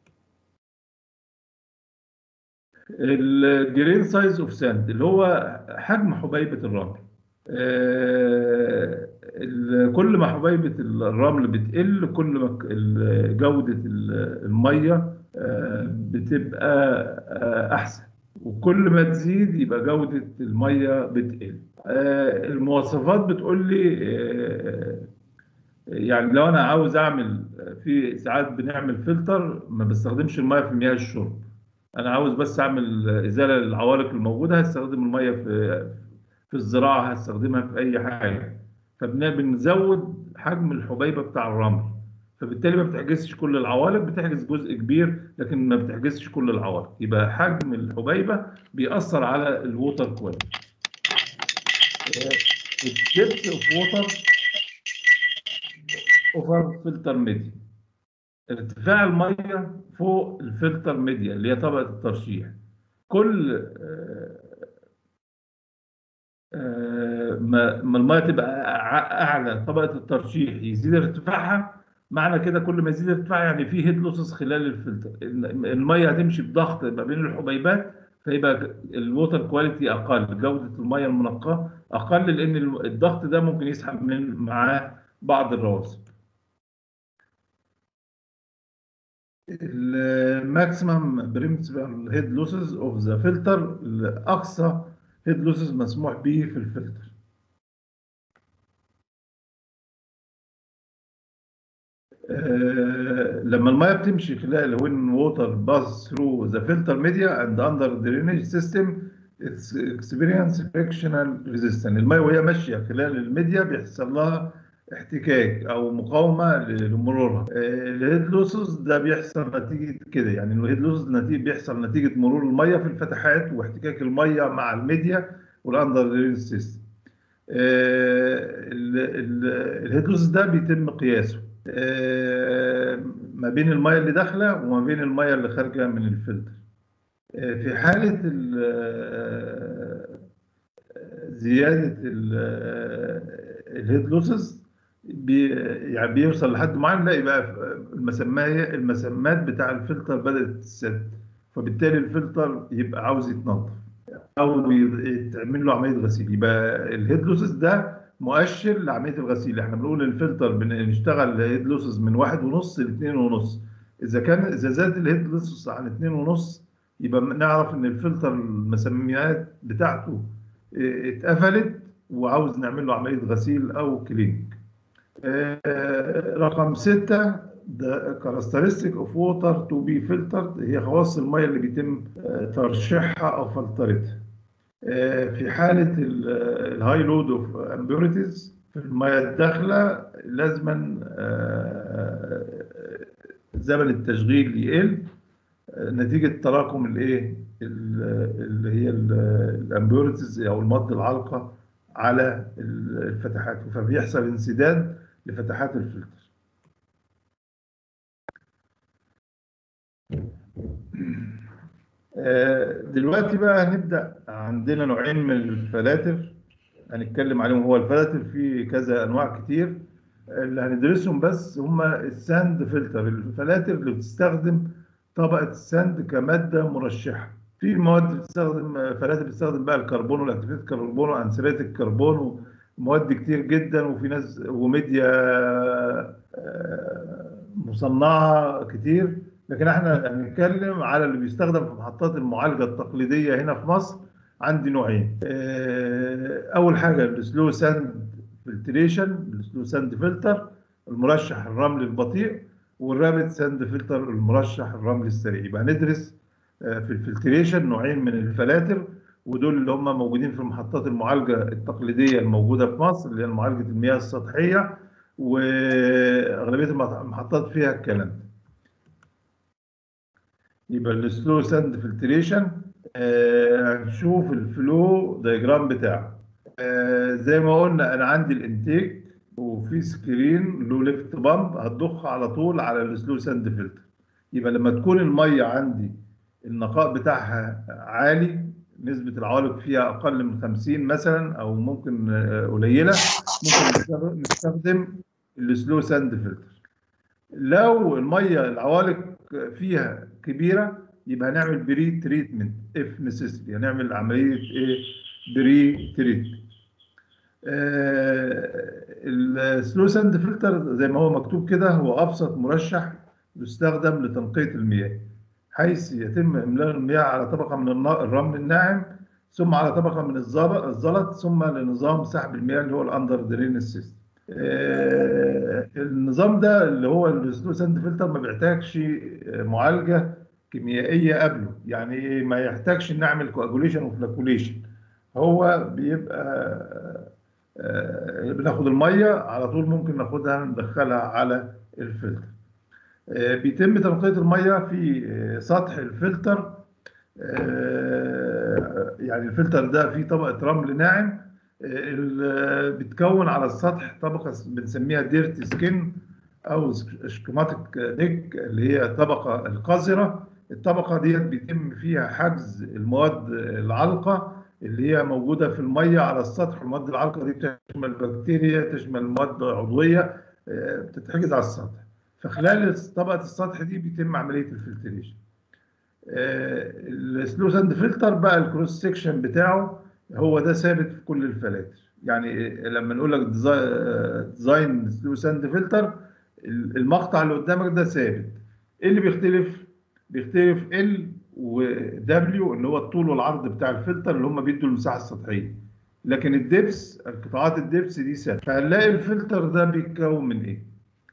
الجرين سايز اوف ساند اللي هو حجم حبيبه الرمل آه، ال- كل ما حبيبه الرمل بتقل كل ما ك- ال- جوده ال- الميه آه، بتبقى آه، احسن وكل ما تزيد يبقى جوده الميه بتقل آه، المواصفات بتقول لي آه، يعني لو انا عاوز اعمل في ساعات بنعمل فلتر ما بستخدمش الميه في مياه الشرب انا عاوز بس اعمل ازاله للعوالق الموجوده هستخدم الميه في في الزراعه هستخدمها في اي حاجه فبنزود حجم الحبيبه بتاع الرمل فبالتالي ما بتحجزش كل العوالق بتحجز جزء كبير لكن ما بتحجزش كل العوالق يبقى حجم الحبيبه بيأثر على الووتر كواليتي الدبس اوف ووتر اوفر فلتر ميديا ارتفاع الميه فوق الفلتر ميديا اللي هي طبقه الترشيح كل آه، آه، ما ما الميه تبقى ع- اعلى طبقه الترشيح يزيد ارتفاعها معنى كده كل ما يزيد ارتفاعها يعني في هيد لوسز خلال الفلتر ال- الميه هتمشي بضغط ما بين الحبيبات فيبقى الووتر كواليتي اقل جوده الميه المنقاه اقل لان الضغط ده ممكن يسحب من معاه بعض الرواسب الماكسيمم برنسبل هيد لوسز اوف ذا فلتر الاقصى هيد لوسز مسموح به في الفلتر آه، لما الميه بتمشي خلال when water pass through the filter media and under drainage system it's experience frictional resistance الميه وهي ماشيه خلال الميديا بيحصل لها احتكاك او مقاومه لمرورها آه، الهيد لوسز ده بيحصل نتيجه كده يعني الهيد لوسز نتيجه بيحصل نتيجه مرور الميه في الفتحات واحتكاك الميه مع الميديا والاندر درين سيستم الهيد لوسز ده بيتم قياسه آه، ما بين الميه اللي داخله وما بين الميه اللي خارجه من الفلتر آه، في حاله ال- آه، زياده الهيد لوسز بي يعني بيوصل لحد معين لا يبقى المسمية المسمات بتاع الفلتر بدأت تسد فبالتالي الفلتر يبقى عاوز يتنظف او يتعمل له عمليه غسيل يبقى الهيد لوسز ده مؤشر لعمليه الغسيل احنا بنقول الفلتر بنشتغل هيد لوسز من واحد ونص لاثنين ونص اذا كان اذا زاد الهيد لوسز عن اتنين ونص يبقى نعرف ان الفلتر المسميات بتاعته اه، اتقفلت وعاوز نعمل له عمليه غسيل او كليننج اه، رقم ستة ده characteristic of water to be filtered هي خواص المية اللي بيتم اه، ترشيحها أو فلترتها اه، في حالة الهاي لود اوف امبيوريتيز في المية الداخلة لازما اه، زمن التشغيل يقل اه، نتيجة تراكم الايه ال- اللي هي الامبيوريتيز او المواد العالقة على الفتحات فبيحصل انسداد لفتحات الفلتر آه، دلوقتي بقى هنبدأ عندنا نوعين من الفلاتر هنتكلم عليهم هو الفلاتر فيه كذا أنواع كتير اللي هندرسهم بس هم الساند فلتر الفلاتر اللي بتستخدم طبقة الساند كمادة مرشحة في مواد بتستخدم فلاتر بتستخدم بقى الكربون والاكتيفيت كربون وانسرات الكربون ومواد كتير جدا وفي ناس وميديا آه، مصنعة كتير لكن احنا هنتكلم على اللي بيستخدم في محطات المعالجة التقليدية هنا في مصر عندي نوعين آه، اول حاجة السلو ساند فلتريشن السلو ساند فلتر المرشح الرمل البطيء والرابد ساند فلتر المرشح الرمل السريع يبقى هندرس آه، في الفلتريشن نوعين من الفلاتر ودول اللي هم موجودين في محطات المعالجة التقليدية الموجودة في مصر اللي هي معالجة المياه السطحية وأغلبية المحطات فيها الكلام ده. يبقى السلو ساند فلتريشن هنشوف الفلو دايجرام بتاعه آه، زي ما قلنا انا عندي الانتيك وفي سكرين له ليفت بامب هتضخ على طول على السلو ساند فلتر يبقى لما تكون الميه عندي النقاء بتاعها عالي نسبة العوالق فيها أقل من 50 مثلا أو ممكن آه، قليلة ممكن نستخدم السلو ساند فلتر لو المية العوالق فيها كبيرة يبقى هنعمل بري تريتمنت اف نسيسري هنعمل عملية ايه بري تريتمنت السلو ساند فلتر زي ما هو مكتوب كده هو ابسط مرشح يستخدم لتنقية المياه حيث يتم املاء المياه على طبقة من النا- الرمل الناعم ثم على طبقة من الزب- الزلط ثم لنظام سحب المياه اللي هو الاندر درين سيستم النظام ده اللي هو السلو ساند فلتر ما بيحتاجش معالجة كيميائية قبله يعني إيه؟ ما يحتاجش نعمل كواجوليشن وفلاكوليشن هو بيبقى آه، بناخد الميه على طول ممكن ناخدها ندخلها على الفلتر آه، بيتم تنقية الميه في آه، سطح الفلتر آه، يعني الفلتر ده فيه طبقة رمل ناعم آه، ال- بتكون على السطح طبقة بنسميها ديرت سكين أو سكيماتيك ديك اللي هي الطبقة القذرة الطبقة ديت بيتم فيها حجز المواد العالقة اللي هي موجودة في المية على السطح المواد العالقة دي بتشمل بكتيريا تشمل مواد عضوية آه، بتتحجز على السطح فخلال طبقة السطح دي بيتم عملية الفلتريشن السلو ساند فلتر بقى الكروس سيكشن بتاعه هو ده ثابت في كل الفلاتر يعني لما نقول لك ديزاين سلو ساند فلتر المقطع اللي قدامك ده ثابت ايه اللي بيختلف بيختلف ال ودبليو اللي هو الطول والعرض بتاع الفلتر اللي هم بيدوا المساحه السطحيه لكن الدبس القطاعات الدبس دي ثابته فهنلاقي الفلتر ده بيتكون من ايه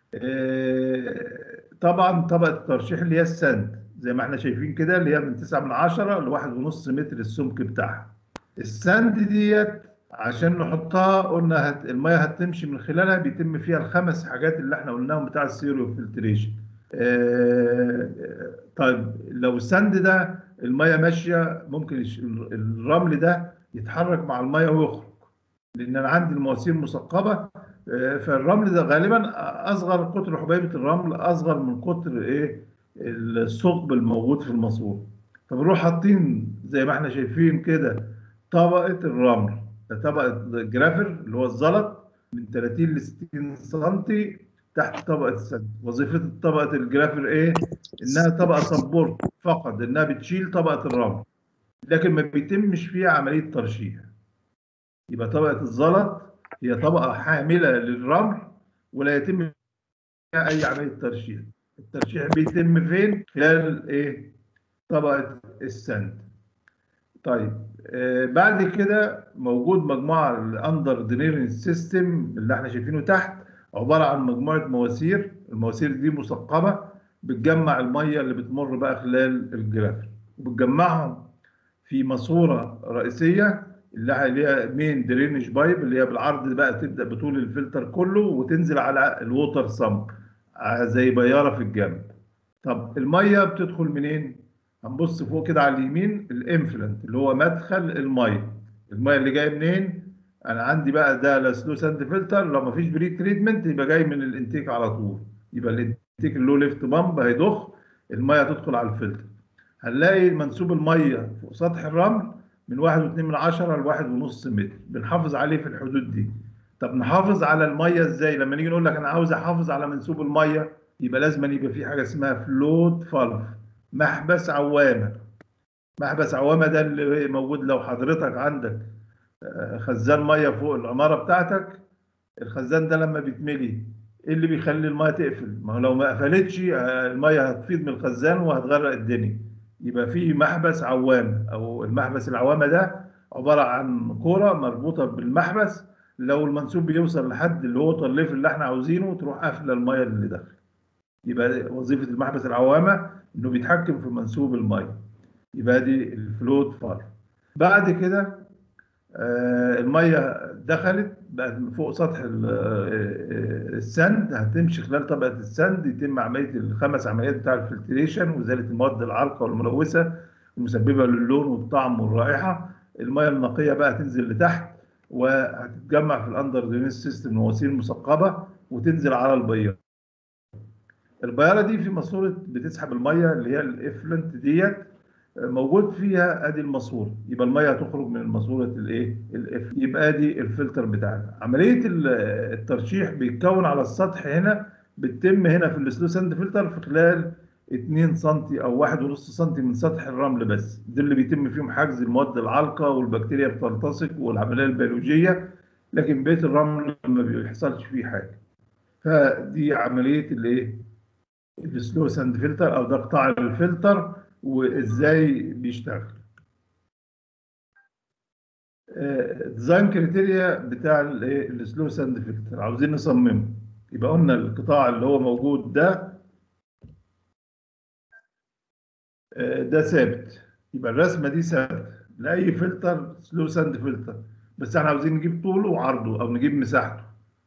آه، طبعا طبقه الترشيح اللي هي السند زي ما احنا شايفين كده اللي هي من 9 من 10 ل 1.5 متر السمك بتاعها السند ديت عشان نحطها قلنا هت... الميه هتمشي من خلالها بيتم فيها الخمس حاجات اللي احنا قلناهم بتاع السيرو فلتريشن آه... طيب لو السند ده الميه ماشيه ممكن الش- الرمل ده يتحرك مع الميه ويخرج لان انا عندي المواسير مثقبه آه، فالرمل ده غالبا اصغر قطر حبيبه الرمل اصغر من قطر ايه الثقب الموجود في الماسوره فبنروح حاطين زي ما احنا شايفين كده طبقه الرمل طبقه جرافر اللي هو الزلط من 30 ل 60 سم تحت طبقه السد وظيفه طبقه الجرافر ايه انها طبقه سبورت فقط انها بتشيل طبقه الرمل لكن ما بيتمش فيها عمليه ترشيح يبقى طبقه الزلط هي طبقه حامله للرمل ولا يتم فيها اي عمليه ترشيح الترشيح بيتم فين خلال ايه طبقه السند طيب آه بعد كده موجود مجموعه الاندر درينج سيستم اللي احنا شايفينه تحت عباره عن مجموعه مواسير المواسير دي مثقبه بتجمع الميه اللي بتمر بقى خلال الجرافل وبتجمعهم في ماسوره رئيسيه اللي هي مين درينج بايب اللي هي بالعرض بقى تبدا بطول الفلتر كله وتنزل على الووتر سامب زي بياره في الجنب طب الميه بتدخل منين هنبص فوق كده على اليمين الانفلنت اللي هو مدخل الميه الميه اللي جايه منين انا عندي بقى ده لا سلو ساند فلتر لو مفيش بري تريتمنت يبقى جاي من الانتيك على طول يبقى الانتيك اللي له ليفت بامب هيضخ الميه تدخل على الفلتر هنلاقي منسوب الميه فوق سطح الرمل من واحد واتنين من عشرة لواحد ونص متر بنحافظ عليه في الحدود دي طب نحافظ على الميه ازاي لما نيجي نقول لك انا عاوز احافظ على منسوب الميه يبقى لازم يبقى في حاجه اسمها فلوت فالف محبس عوامه محبس عوامه ده اللي موجود لو حضرتك عندك آه، خزان ميه فوق العماره بتاعتك الخزان ده لما بيتملي ايه اللي بيخلي الميه تقفل ما هو لو ما قفلتش آه، الميه هتفيض من الخزان وهتغرق الدنيا يبقى في محبس عوامه او المحبس العوامه ده عباره عن كوره مربوطه بالمحبس لو المنسوب بيوصل لحد اللي هو الليفل اللي احنا عاوزينه تروح قافله الميه اللي داخل يبقى وظيفه المحبس العوامه انه بيتحكم في منسوب الميه يبقى دي الفلوت فالف بعد كده آه، الميه دخلت بقت فوق سطح ال- آه، السند هتمشي خلال طبقه السند يتم عمليه الخمس عمليات بتاع الفلتريشن وازاله المواد العالقه والملوثه المسببه للون والطعم والرائحه الميه النقيه بقى تنزل لتحت وهتتجمع في الاندر درينج سيستم مواسير مثقبه وتنزل على البيار البياره دي في ماسوره بتسحب الميه اللي هي الافلنت ديت موجود فيها ادي الماسوره يبقى الميه هتخرج من ماسوره الايه الاف يبقى ادي الفلتر بتاعنا عمليه ال- الترشيح بيتكون على السطح هنا بتتم هنا في السلو ساند فلتر في خلال 2 سم او 1.5 سم من سطح الرمل بس ده اللي بيتم فيهم حجز المواد العالقه والبكتيريا بتلتصق والعمليه البيولوجيه لكن بيت الرمل ما بيحصلش فيه حاجه فدي عمليه الايه السلو ساند فلتر او ده قطاع الفلتر وازاي بيشتغل ديزاين كريتيريا بتاع الايه السلو ساند فلتر عاوزين نصممه يبقى قلنا القطاع اللي هو موجود ده آه، ده ثابت يبقى الرسمه دي ثابته لاي فلتر سلو ساند فلتر بس احنا عاوزين نجيب طوله وعرضه او نجيب مساحته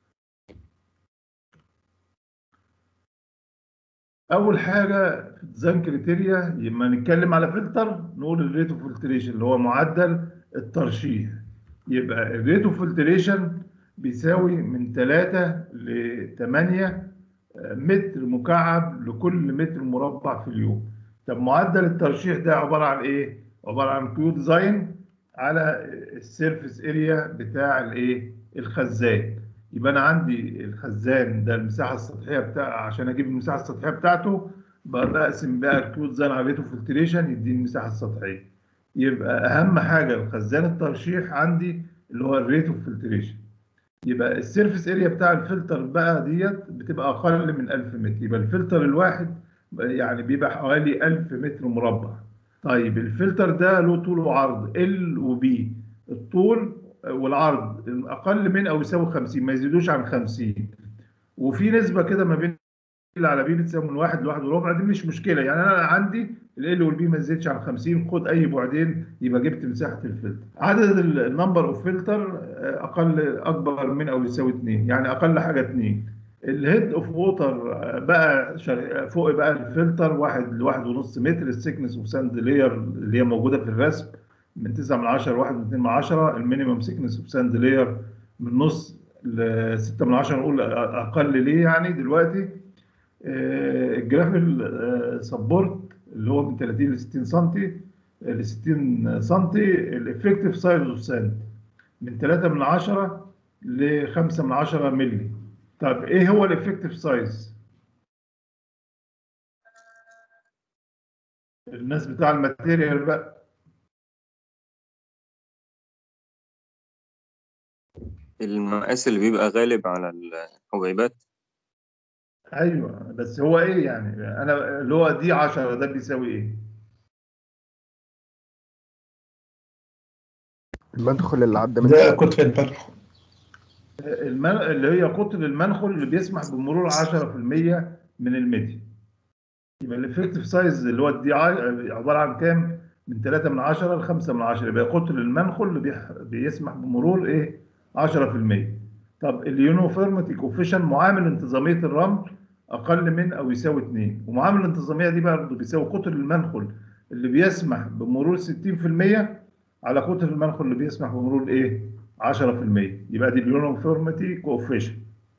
اول حاجه في الديزاين كريتيريا لما نتكلم على فلتر نقول الريت اوف فلتريشن اللي هو معدل الترشيح يبقى الريت اوف فلتريشن بيساوي من 3 ل 8 متر مكعب لكل متر مربع في اليوم طب معدل الترشيح ده عباره عن ايه عباره عن كيو ديزاين على السيرفيس اريا بتاع الايه الخزان يبقى انا عندي الخزان ده المساحه السطحيه بتاع عشان اجيب المساحه السطحيه بتاعته بقى بقسم بقى الكيو ديزاين على ريت اوف فلتريشن يديني المساحه السطحيه يبقى اهم حاجه الخزان الترشيح عندي اللي هو الريت اوف فلتريشن يبقى السيرفيس اريا بتاع الفلتر بقى ديت بتبقى اقل من 1000 متر يبقى الفلتر الواحد يعني بيبقى حوالي 1000 متر مربع طيب الفلتر ده له طول وعرض ال وبي الطول والعرض اقل من او يساوي 50 ما يزيدوش عن 50 وفي نسبه كده ما بين ال على بي بتساوي من واحد لواحد وربع دي مش مشكله يعني انا عندي ال والبي ما يزيدش عن 50 خد اي بعدين يبقى جبت مساحه الفلتر عدد النمبر اوف فلتر اقل اكبر من او يساوي 2 يعني اقل حاجه 2 الهيد اوف ووتر بقى شغ- فوق بقى الفلتر واحد لواحد ونص متر السكنس اوف ساند لاير اللي هي موجوده في الرسم من 9 من 10 لواحد من 2 من 10 المينيمم سكنس اوف ساند لاير من نص ل 6 من 10 نقول اقل ليه يعني دلوقتي آه، الجرافيل سبورت اللي هو من 30 ل 60 سم ل 60 سم الافكتيف سايز اوف ساند من 3 من 10 ل 5 من 10 مللي طب ايه هو الافكتيف سايز الناس بتاع الماتيريال بقى المقاس اللي بيبقى غالب على الحبيبات ايوه بس هو ايه يعني انا اللي هو دي 10 ده بيساوي ايه المدخل اللي عدى من ده كتر البلح المن... اللي هي قطر المنخل اللي بيسمح بمرور 10% من الميديا يبقى الافكتيف سايز اللي هو الدي اي عباره عن كام؟ من 3 من 10 ل 5 من 10 يبقى قطر المنخل اللي بيح... بيسمح بمرور ايه؟ 10% طب اليونيفورميتي كوفيشن معامل انتظاميه الرمل اقل من او يساوي 2 ومعامل الانتظاميه دي برضه بيساوي قطر المنخل اللي بيسمح بمرور 60% على قطر المنخل اللي بيسمح بمرور ايه؟ 10% يبقى دي اليونيفورميتي كوفيشن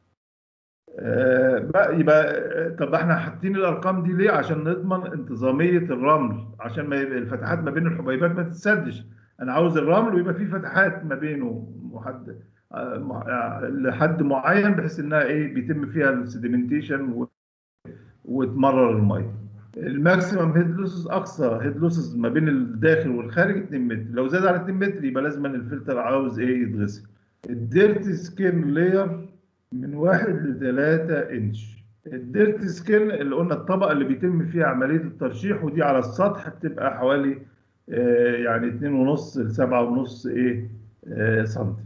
آه بقى يبقى آه، طب احنا حاطين الارقام دي ليه عشان نضمن انتظاميه الرمل عشان ما يبقى الفتحات ما بين الحبيبات ما تتسدش انا عاوز الرمل ويبقى فيه فتحات ما بينه محدد آه، مع- لحد معين بحيث انها ايه بيتم فيها السيديمنتيشن و- وتمرر الميه الماكسيمم هيد لوسز اقصى هيد لوسز ما بين الداخل والخارج 2 متر لو زاد على 2 متر يبقى لازم الفلتر عاوز ايه يتغسل الديرتي سكين لاير من 1 ل 3 انش الديرتي سكين اللي قلنا الطبقه اللي بيتم فيها عمليه الترشيح ودي على السطح بتبقى حوالي آه، يعني 2.5 ل 7.5 ايه آه، سنتي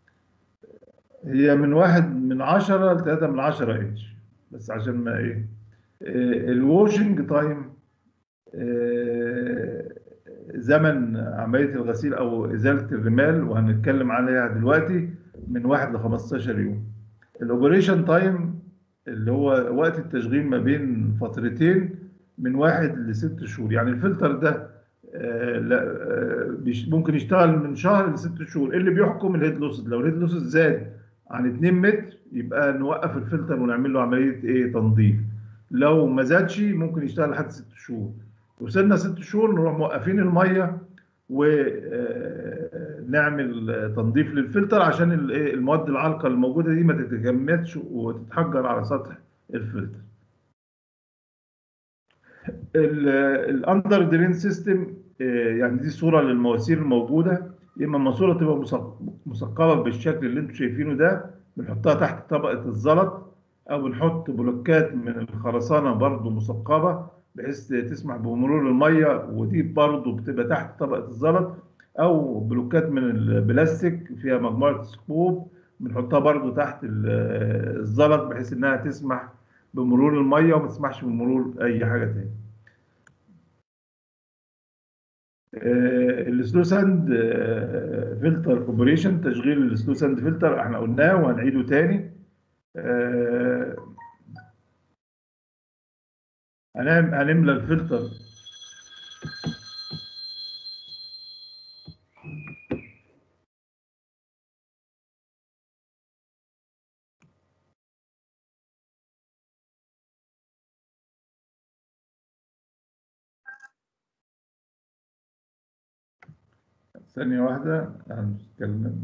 هي من واحد من 10 ل 3 من 10 انش بس عشان ما ايه الواشنج تايم زمن عملية الغسيل أو إزالة الرمال وهنتكلم عليها دلوقتي من واحد ل 15 يوم. الأوبريشن تايم اللي هو وقت التشغيل ما بين فترتين من واحد لست شهور، يعني الفلتر ده آه، لا، آه، بيش- ممكن يشتغل من شهر لست شهور، إيه اللي بيحكم الهيد لوسز؟ لو الهيد لوسز زاد عن 2 متر يبقى نوقف الفلتر ونعمل له عملية إيه تنظيف. لو ما زادش ممكن يشتغل لحد ست شهور وصلنا ست شهور نروح موقفين الميه ونعمل تنظيف للفلتر عشان ال- إيه المواد العالقه الموجوده دي ما تتجمدش وتتحجر على سطح الفلتر الاندر درين سيستم يعني دي صوره للمواسير الموجوده يا اما الماسوره تبقى مثق- مثقبه بالشكل اللي انتم شايفينه ده بنحطها تحت طبقه الزلط او بنحط بلوكات من الخرسانه برضو مثقبه بحيث تسمح بمرور الميه ودي برضو بتبقى تحت طبقه الزلط او بلوكات من البلاستيك فيها مجموعه سكوب بنحطها برضو تحت ال- الزلط بحيث انها تسمح بمرور الميه وما تسمحش بمرور اي حاجه تاني السلو ساند فلتر اوبريشن تشغيل السلو ساند فلتر احنا قلناه وهنعيده تاني آه، هنعم- هنملى الفلتر ثانية واحدة هنتكلم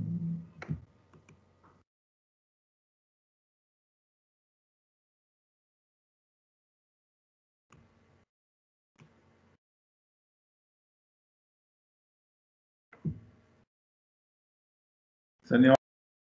ثانية واحدة.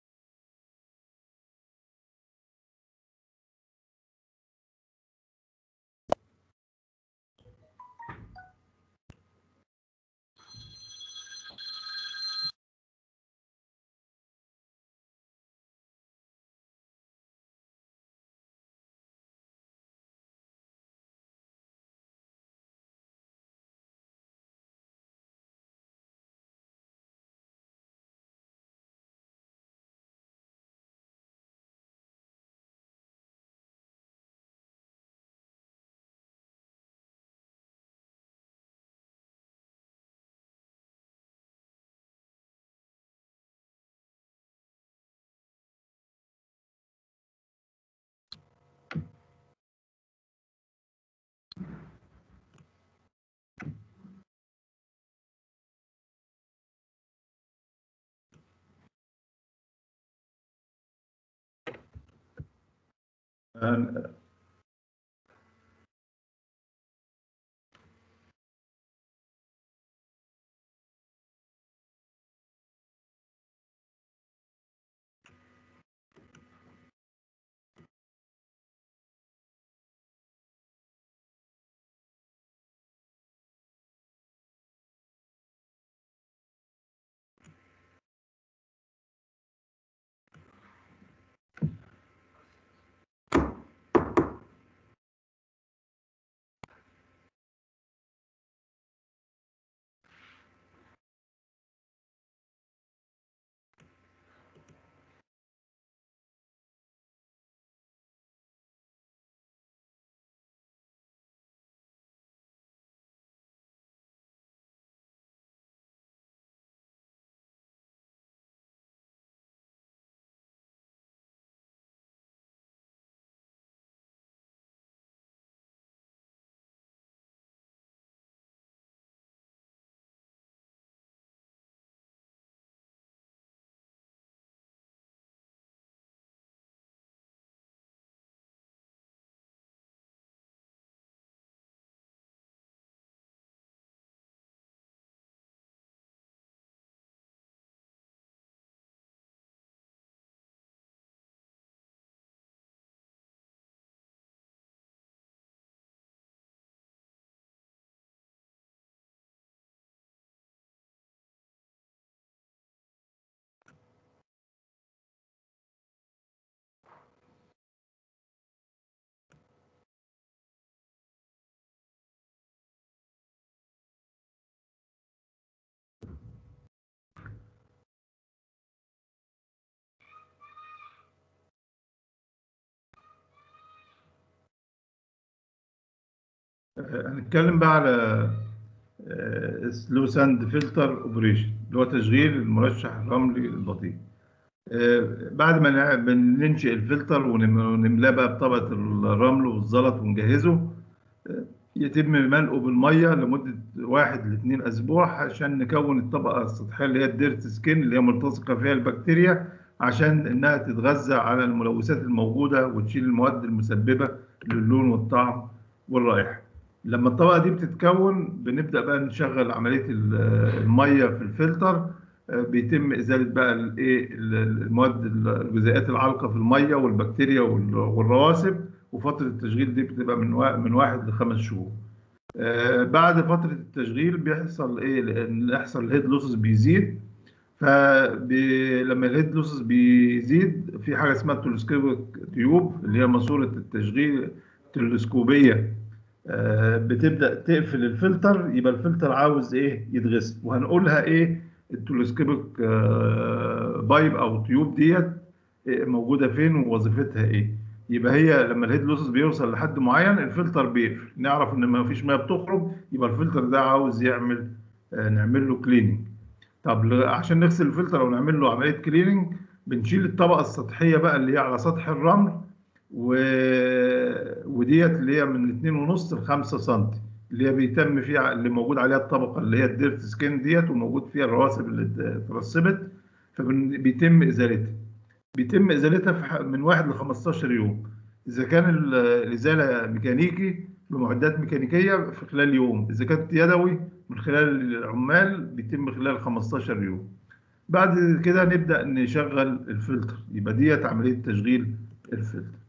هن- آه، هنتكلم بقى على سلو ساند فلتر اوبريشن اللي هو تشغيل المرشح الرملي البطيء آه، بعد ما نع- بننشئ الفلتر ونم- ونملاه بقى بطبقة الرمل والزلط ونجهزه آه، يتم ملئه بالمية لمدة واحد لاتنين أسبوع عشان نكون الطبقة السطحية اللي هي الديرت سكين اللي هي ملتصقة فيها البكتيريا عشان إنها تتغذى على الملوثات الموجودة وتشيل المواد المسببة للون والطعم والرائحة. لما الطبقة دي بتتكون بنبدأ بقى نشغل عملية ال- المية في الفلتر آه، بيتم إزالة بقى الإيه ال- المواد الجزيئات العالقة في المية والبكتيريا وال- والرواسب وفترة التشغيل دي بتبقى من وا- من واحد لخمس شهور. آه، بعد فترة التشغيل بيحصل إيه؟ لأن يحصل الهيد لوسز بيزيد فلما الهيد لوسز بيزيد في حاجة اسمها التلسكوبيك تيوب اللي هي ماسورة التشغيل التلسكوبية آه، بتبدا تقفل الفلتر يبقى الفلتر عاوز ايه يتغسل وهنقولها ايه التلسكوبيك آه، بايب او تيوب ديت إيه موجوده فين ووظيفتها ايه يبقى هي لما الهيد لوسز بيوصل لحد معين الفلتر بيقفل نعرف ان ما فيش ميه بتخرج يبقى الفلتر ده عاوز يعمل آه، نعمل له كليننج طب ل- عشان نغسل الفلتر او نعمل له عمليه كليننج بنشيل الطبقه السطحيه بقى اللي هي على سطح الرمل و... وديت اللي هي من 2.5 ل 5 سم اللي هي بيتم فيها اللي موجود عليها الطبقه اللي هي الديرت سكين ديت وموجود فيها الرواسب اللي اترسبت فبيتم ازالتها بيتم ازالتها في ح- من 1 ل 15 يوم اذا كان ال- الازاله ميكانيكي بمعدات ميكانيكيه في خلال يوم اذا كانت يدوي من خلال العمال بيتم خلال 15 يوم بعد كده نبدا نشغل الفلتر يبقى ديت عمليه تشغيل الفلتر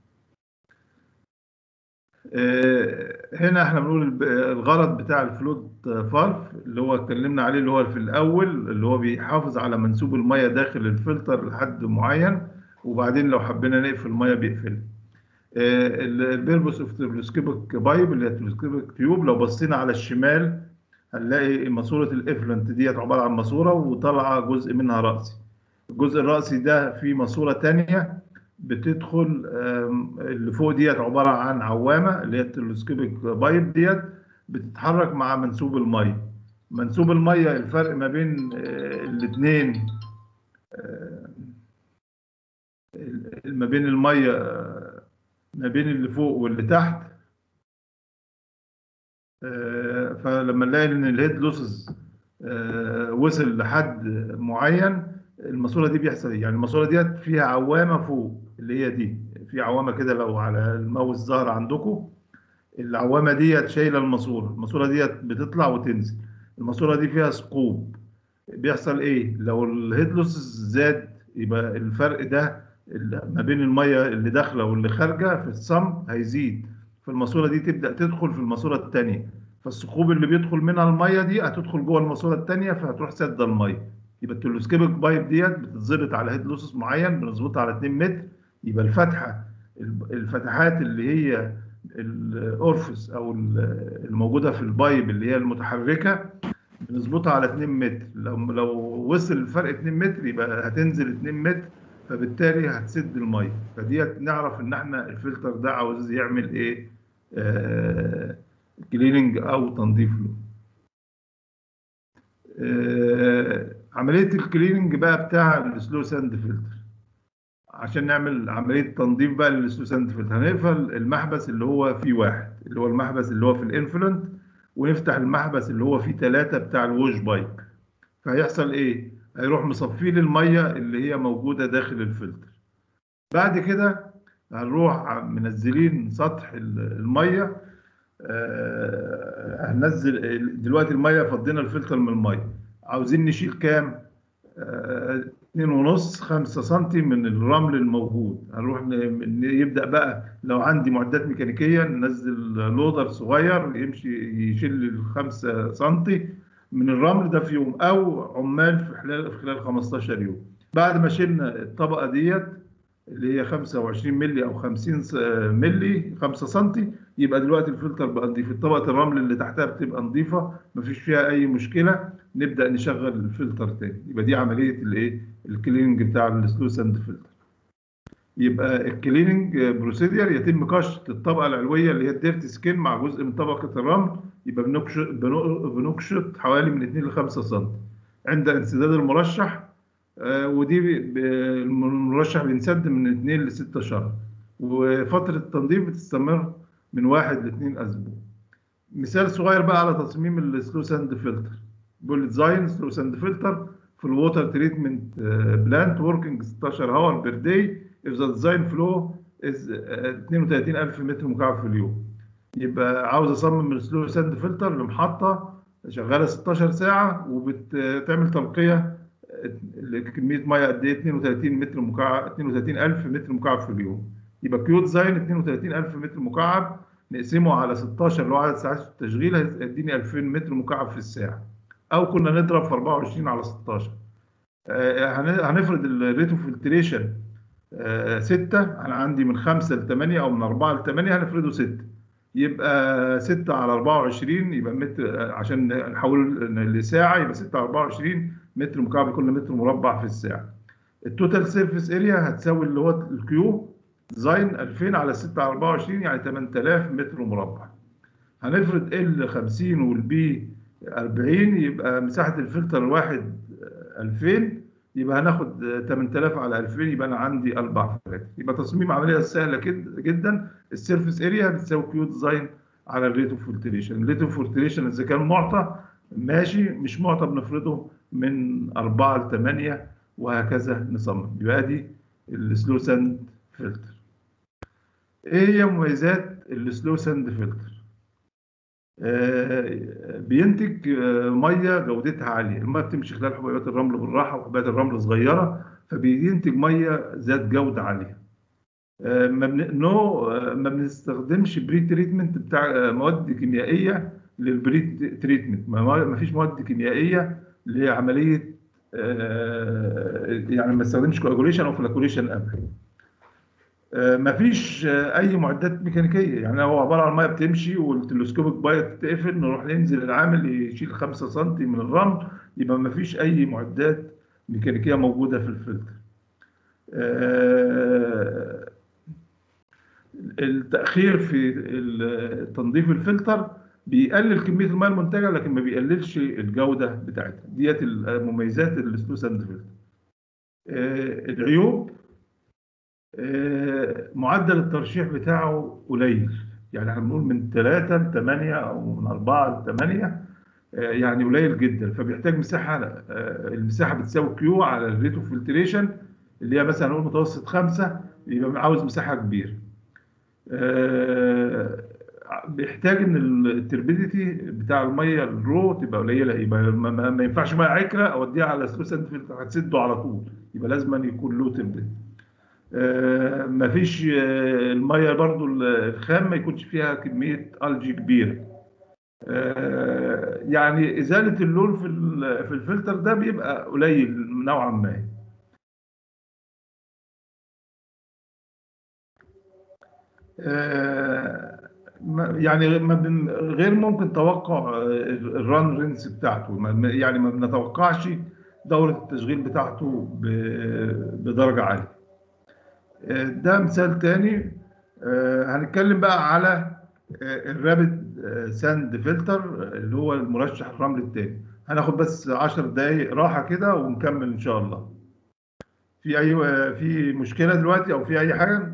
آه، هنا احنا بنقول الب- الغرض بتاع الفلوت فالف اللي هو اتكلمنا عليه اللي هو في الاول اللي هو بيحافظ على منسوب الميه داخل الفلتر لحد معين وبعدين لو حبينا نقفل الميه بيقفل البيربوس اوف تلسكوبيك بايب اللي هي التلسكوبيك تيوب لو بصينا على الشمال هنلاقي ماسوره الافلنت ديت عباره عن ماسوره وطالعه جزء منها راسي الجزء الراسي ده فيه ماسوره تانية بتدخل آم، اللي فوق ديت عباره عن عوامه اللي هي التلسكوبيك بايب ديت بتتحرك مع منسوب الميه منسوب الميه الفرق ما بين الاثنين ما بين الميه آه، ما بين اللي فوق واللي تحت آه، فلما نلاقي ان الهيد لوسز وصل لحد معين الماسوره دي بيحصل ايه؟ يعني الماسوره ديت فيها عوامه فوق اللي هي دي في عوامه كده لو على الماوس ظهر عندكم العوامه ديت شايله الماسوره الماسوره ديت بتطلع وتنزل الماسوره دي فيها ثقوب بيحصل ايه لو الهيد لوسز زاد يبقى الفرق ده ال- ما بين الميه اللي داخله واللي خارجه في الصم هيزيد فالماسوره دي تبدا تدخل في الماسوره الثانيه فالثقوب اللي بيدخل منها الميه دي هتدخل جوه الماسوره الثانيه فهتروح سد الميه يبقى التلسكوبيك بايب ديت بتتظبط على هيد لوسس معين بنظبطها على 2 متر يبقى الفتحه الب- الفتحات اللي هي الاورفس او ال- الموجوده في البايب اللي هي المتحركه بنظبطها على 2 متر لو لو وصل الفرق 2 متر يبقى هتنزل 2 متر فبالتالي هتسد الميه فديت نعرف ان احنا الفلتر ده عاوز يعمل ايه آه كليننج او تنظيف له آه عمليه الكليننج بقى بتاع السلو ساند فلتر عشان نعمل عمليه تنظيف بقى للسلو ساند فلتر هنقفل المحبس اللي هو فيه واحد اللي هو المحبس اللي هو في الانفلونت ونفتح المحبس اللي هو فيه ثلاثة بتاع الووش بايب فهيحصل ايه؟ هيروح مصفي لي الميه اللي هي موجوده داخل الفلتر بعد كده هنروح منزلين سطح ال- الميه آه، هننزل دلوقتي الميه فضينا الفلتر من الميه عاوزين نشيل كام؟ آه، اتنين ونص خمسة سنتي من الرمل الموجود هنروح ن- ن- يبدأ بقى لو عندي معدات ميكانيكية ننزل لودر صغير يمشي يشيل لي الخمسة سنتي من الرمل ده في يوم أو عمال في خلال في خلال 15 يوم بعد ما شلنا الطبقة ديت اللي هي 25 مللي أو 50 س- مللي 5 سنتي يبقى دلوقتي الفلتر بقى نضيف طبقة الرمل اللي تحتها بتبقى نظيفة مفيش فيها أي مشكلة نبدا نشغل الفلتر تاني يبقى دي عمليه الايه الكليننج بتاع السلو ساند فلتر يبقى الكليننج بروسيدير يتم قشط الطبقه العلويه اللي هي الديرت سكين مع جزء من طبقه الرمل يبقى بنقشط بنق- بنقشط حوالي من 2 ل 5 سم عند انسداد المرشح آه، ودي ب- ب- المرشح بينسد من 2 ل 6 شهر وفتره التنظيف بتستمر من 1 ل 2 اسبوع مثال صغير بقى على تصميم السلو ساند فلتر بيقول ديزاين سلو ساند فلتر في الووتر تريتمنت بلانت وركينج 16 هاور بير داي if the design flow is آه، 32000 متر مكعب في اليوم يبقى عاوز اصمم السلو ساند فلتر لمحطه شغاله 16 ساعه وبتعمل تنقيه لكميه ميه قد ايه 32 متر مكعب 32000 متر مكعب في اليوم يبقى كيو ديزاين 32000 متر مكعب نقسمه على 16 اللي هو عدد ساعات التشغيل هيديني 2000 متر مكعب في الساعه او كنا نضرب في 24 على 16 آه، هن- هنفرض الريت اوف فلتريشن 6 انا عندي من 5 ل 8 او من 4 ل 8 هنفرضه 6 يبقى 6 على 24 يبقى متر آه، عشان نحوله لساعه يبقى 6 على 24 متر مكعب لكل متر مربع في الساعه التوتال سيرفيس اريا هتساوي اللي هو الكيو ديزاين 2000 على 6 على 24 يعني 8000 متر مربع هنفرض ال 50 والبي 40 يبقى مساحه الفلتر الواحد آه، 2000 يبقى هناخد آه، 8000 على 2000 يبقى انا عندي اربع فلاتر يبقى تصميم عمليه سهله كد- جدا السيرفيس اريا بتساوي كيو ديزاين على الريت اوف فلتريشن الريت اوف فلتريشن اذا كان معطى ماشي مش معطى بنفرضه من 4 ل 8 وهكذا نصمم يبقى دي السلو ساند فلتر ايه هي مميزات السلو ساند فلتر آه، بينتج آه، ميه جودتها عاليه الميه بتمشي خلال حبيبات الرمل بالراحه وحبيبات الرمل صغيره فبينتج ميه ذات جوده عاليه آه، ما بن... نو آه، ما بنستخدمش بري تريتمنت بتاع آه، مواد كيميائيه للبري تريتمنت ما ما فيش مواد كيميائيه لعمليه آه، يعني ما استخدمش كواجوليشن او فلاكوليشن ابدا آه، مفيش آه، اي معدات ميكانيكيه يعني هو عباره عن ميه بتمشي والتلسكوبيك بايت تتقفل نروح ننزل العامل يشيل 5 سم من الرمل يبقى مفيش اي معدات ميكانيكيه موجوده في الفلتر آه، التاخير في ال- تنظيف الفلتر بيقلل كميه الميه المنتجه لكن ما بيقللش الجوده بتاعتها ديت المميزات السلو ساند فلتر آه، العيوب آه، معدل الترشيح بتاعه قليل يعني احنا بنقول من 3 ل 8 او من 4 ل 8 آه، يعني قليل جدا فبيحتاج مساحه آه، المساحه بتساوي كيو على الريت اوف فلتريشن اللي هي مثلا نقول متوسط 5 يبقى عاوز مساحه كبيره آه، بيحتاج ان التربيديتي بتاع الميه الرو تبقى قليله يبقى ما, ما- ما ينفعش ميه عكره اوديها على سلو سنت فلتر هتسده على طول يبقى لازم أن يكون له تربيديتي آه، مفيش آه، الميه برضو الخام ما يكونش فيها كميه الجي كبيره آه، يعني ازاله اللون في ال- في الفلتر ده بيبقى قليل نوعا ما آه، ما- يعني ما بن- غير ممكن توقع آه، الران رينس بتاعته ما- ما- يعني ما بنتوقعش دورة التشغيل بتاعته ب- بدرجة عالية آه، ده مثال تاني آه، هنتكلم بقى على آه، الرابد آه، ساند فلتر آه، اللي هو المرشح الرمل التاني هناخد بس 10 دقايق راحة كده ونكمل إن شاء الله في أي آه، في مشكلة دلوقتي أو في أي حاجة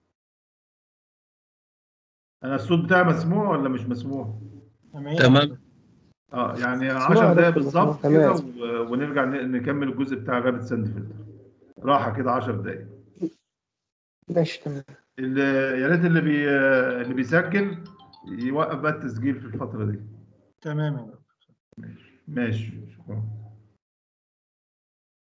أنا الصوت بتاعي مسموع ولا مش مسموع؟ تمام اه يعني مسموع 10 يا دقايق دكتور، بالظبط مسموع. كده تمام. و- ونرجع ن- نكمل الجزء بتاع الرابد ساند فلتر راحة كده 10 دقايق ماشي تمام اللي يا ريت اللي بي اللي بيسجل يوقف بقى التسجيل في الفترة دي تمام يا دكتور ماشي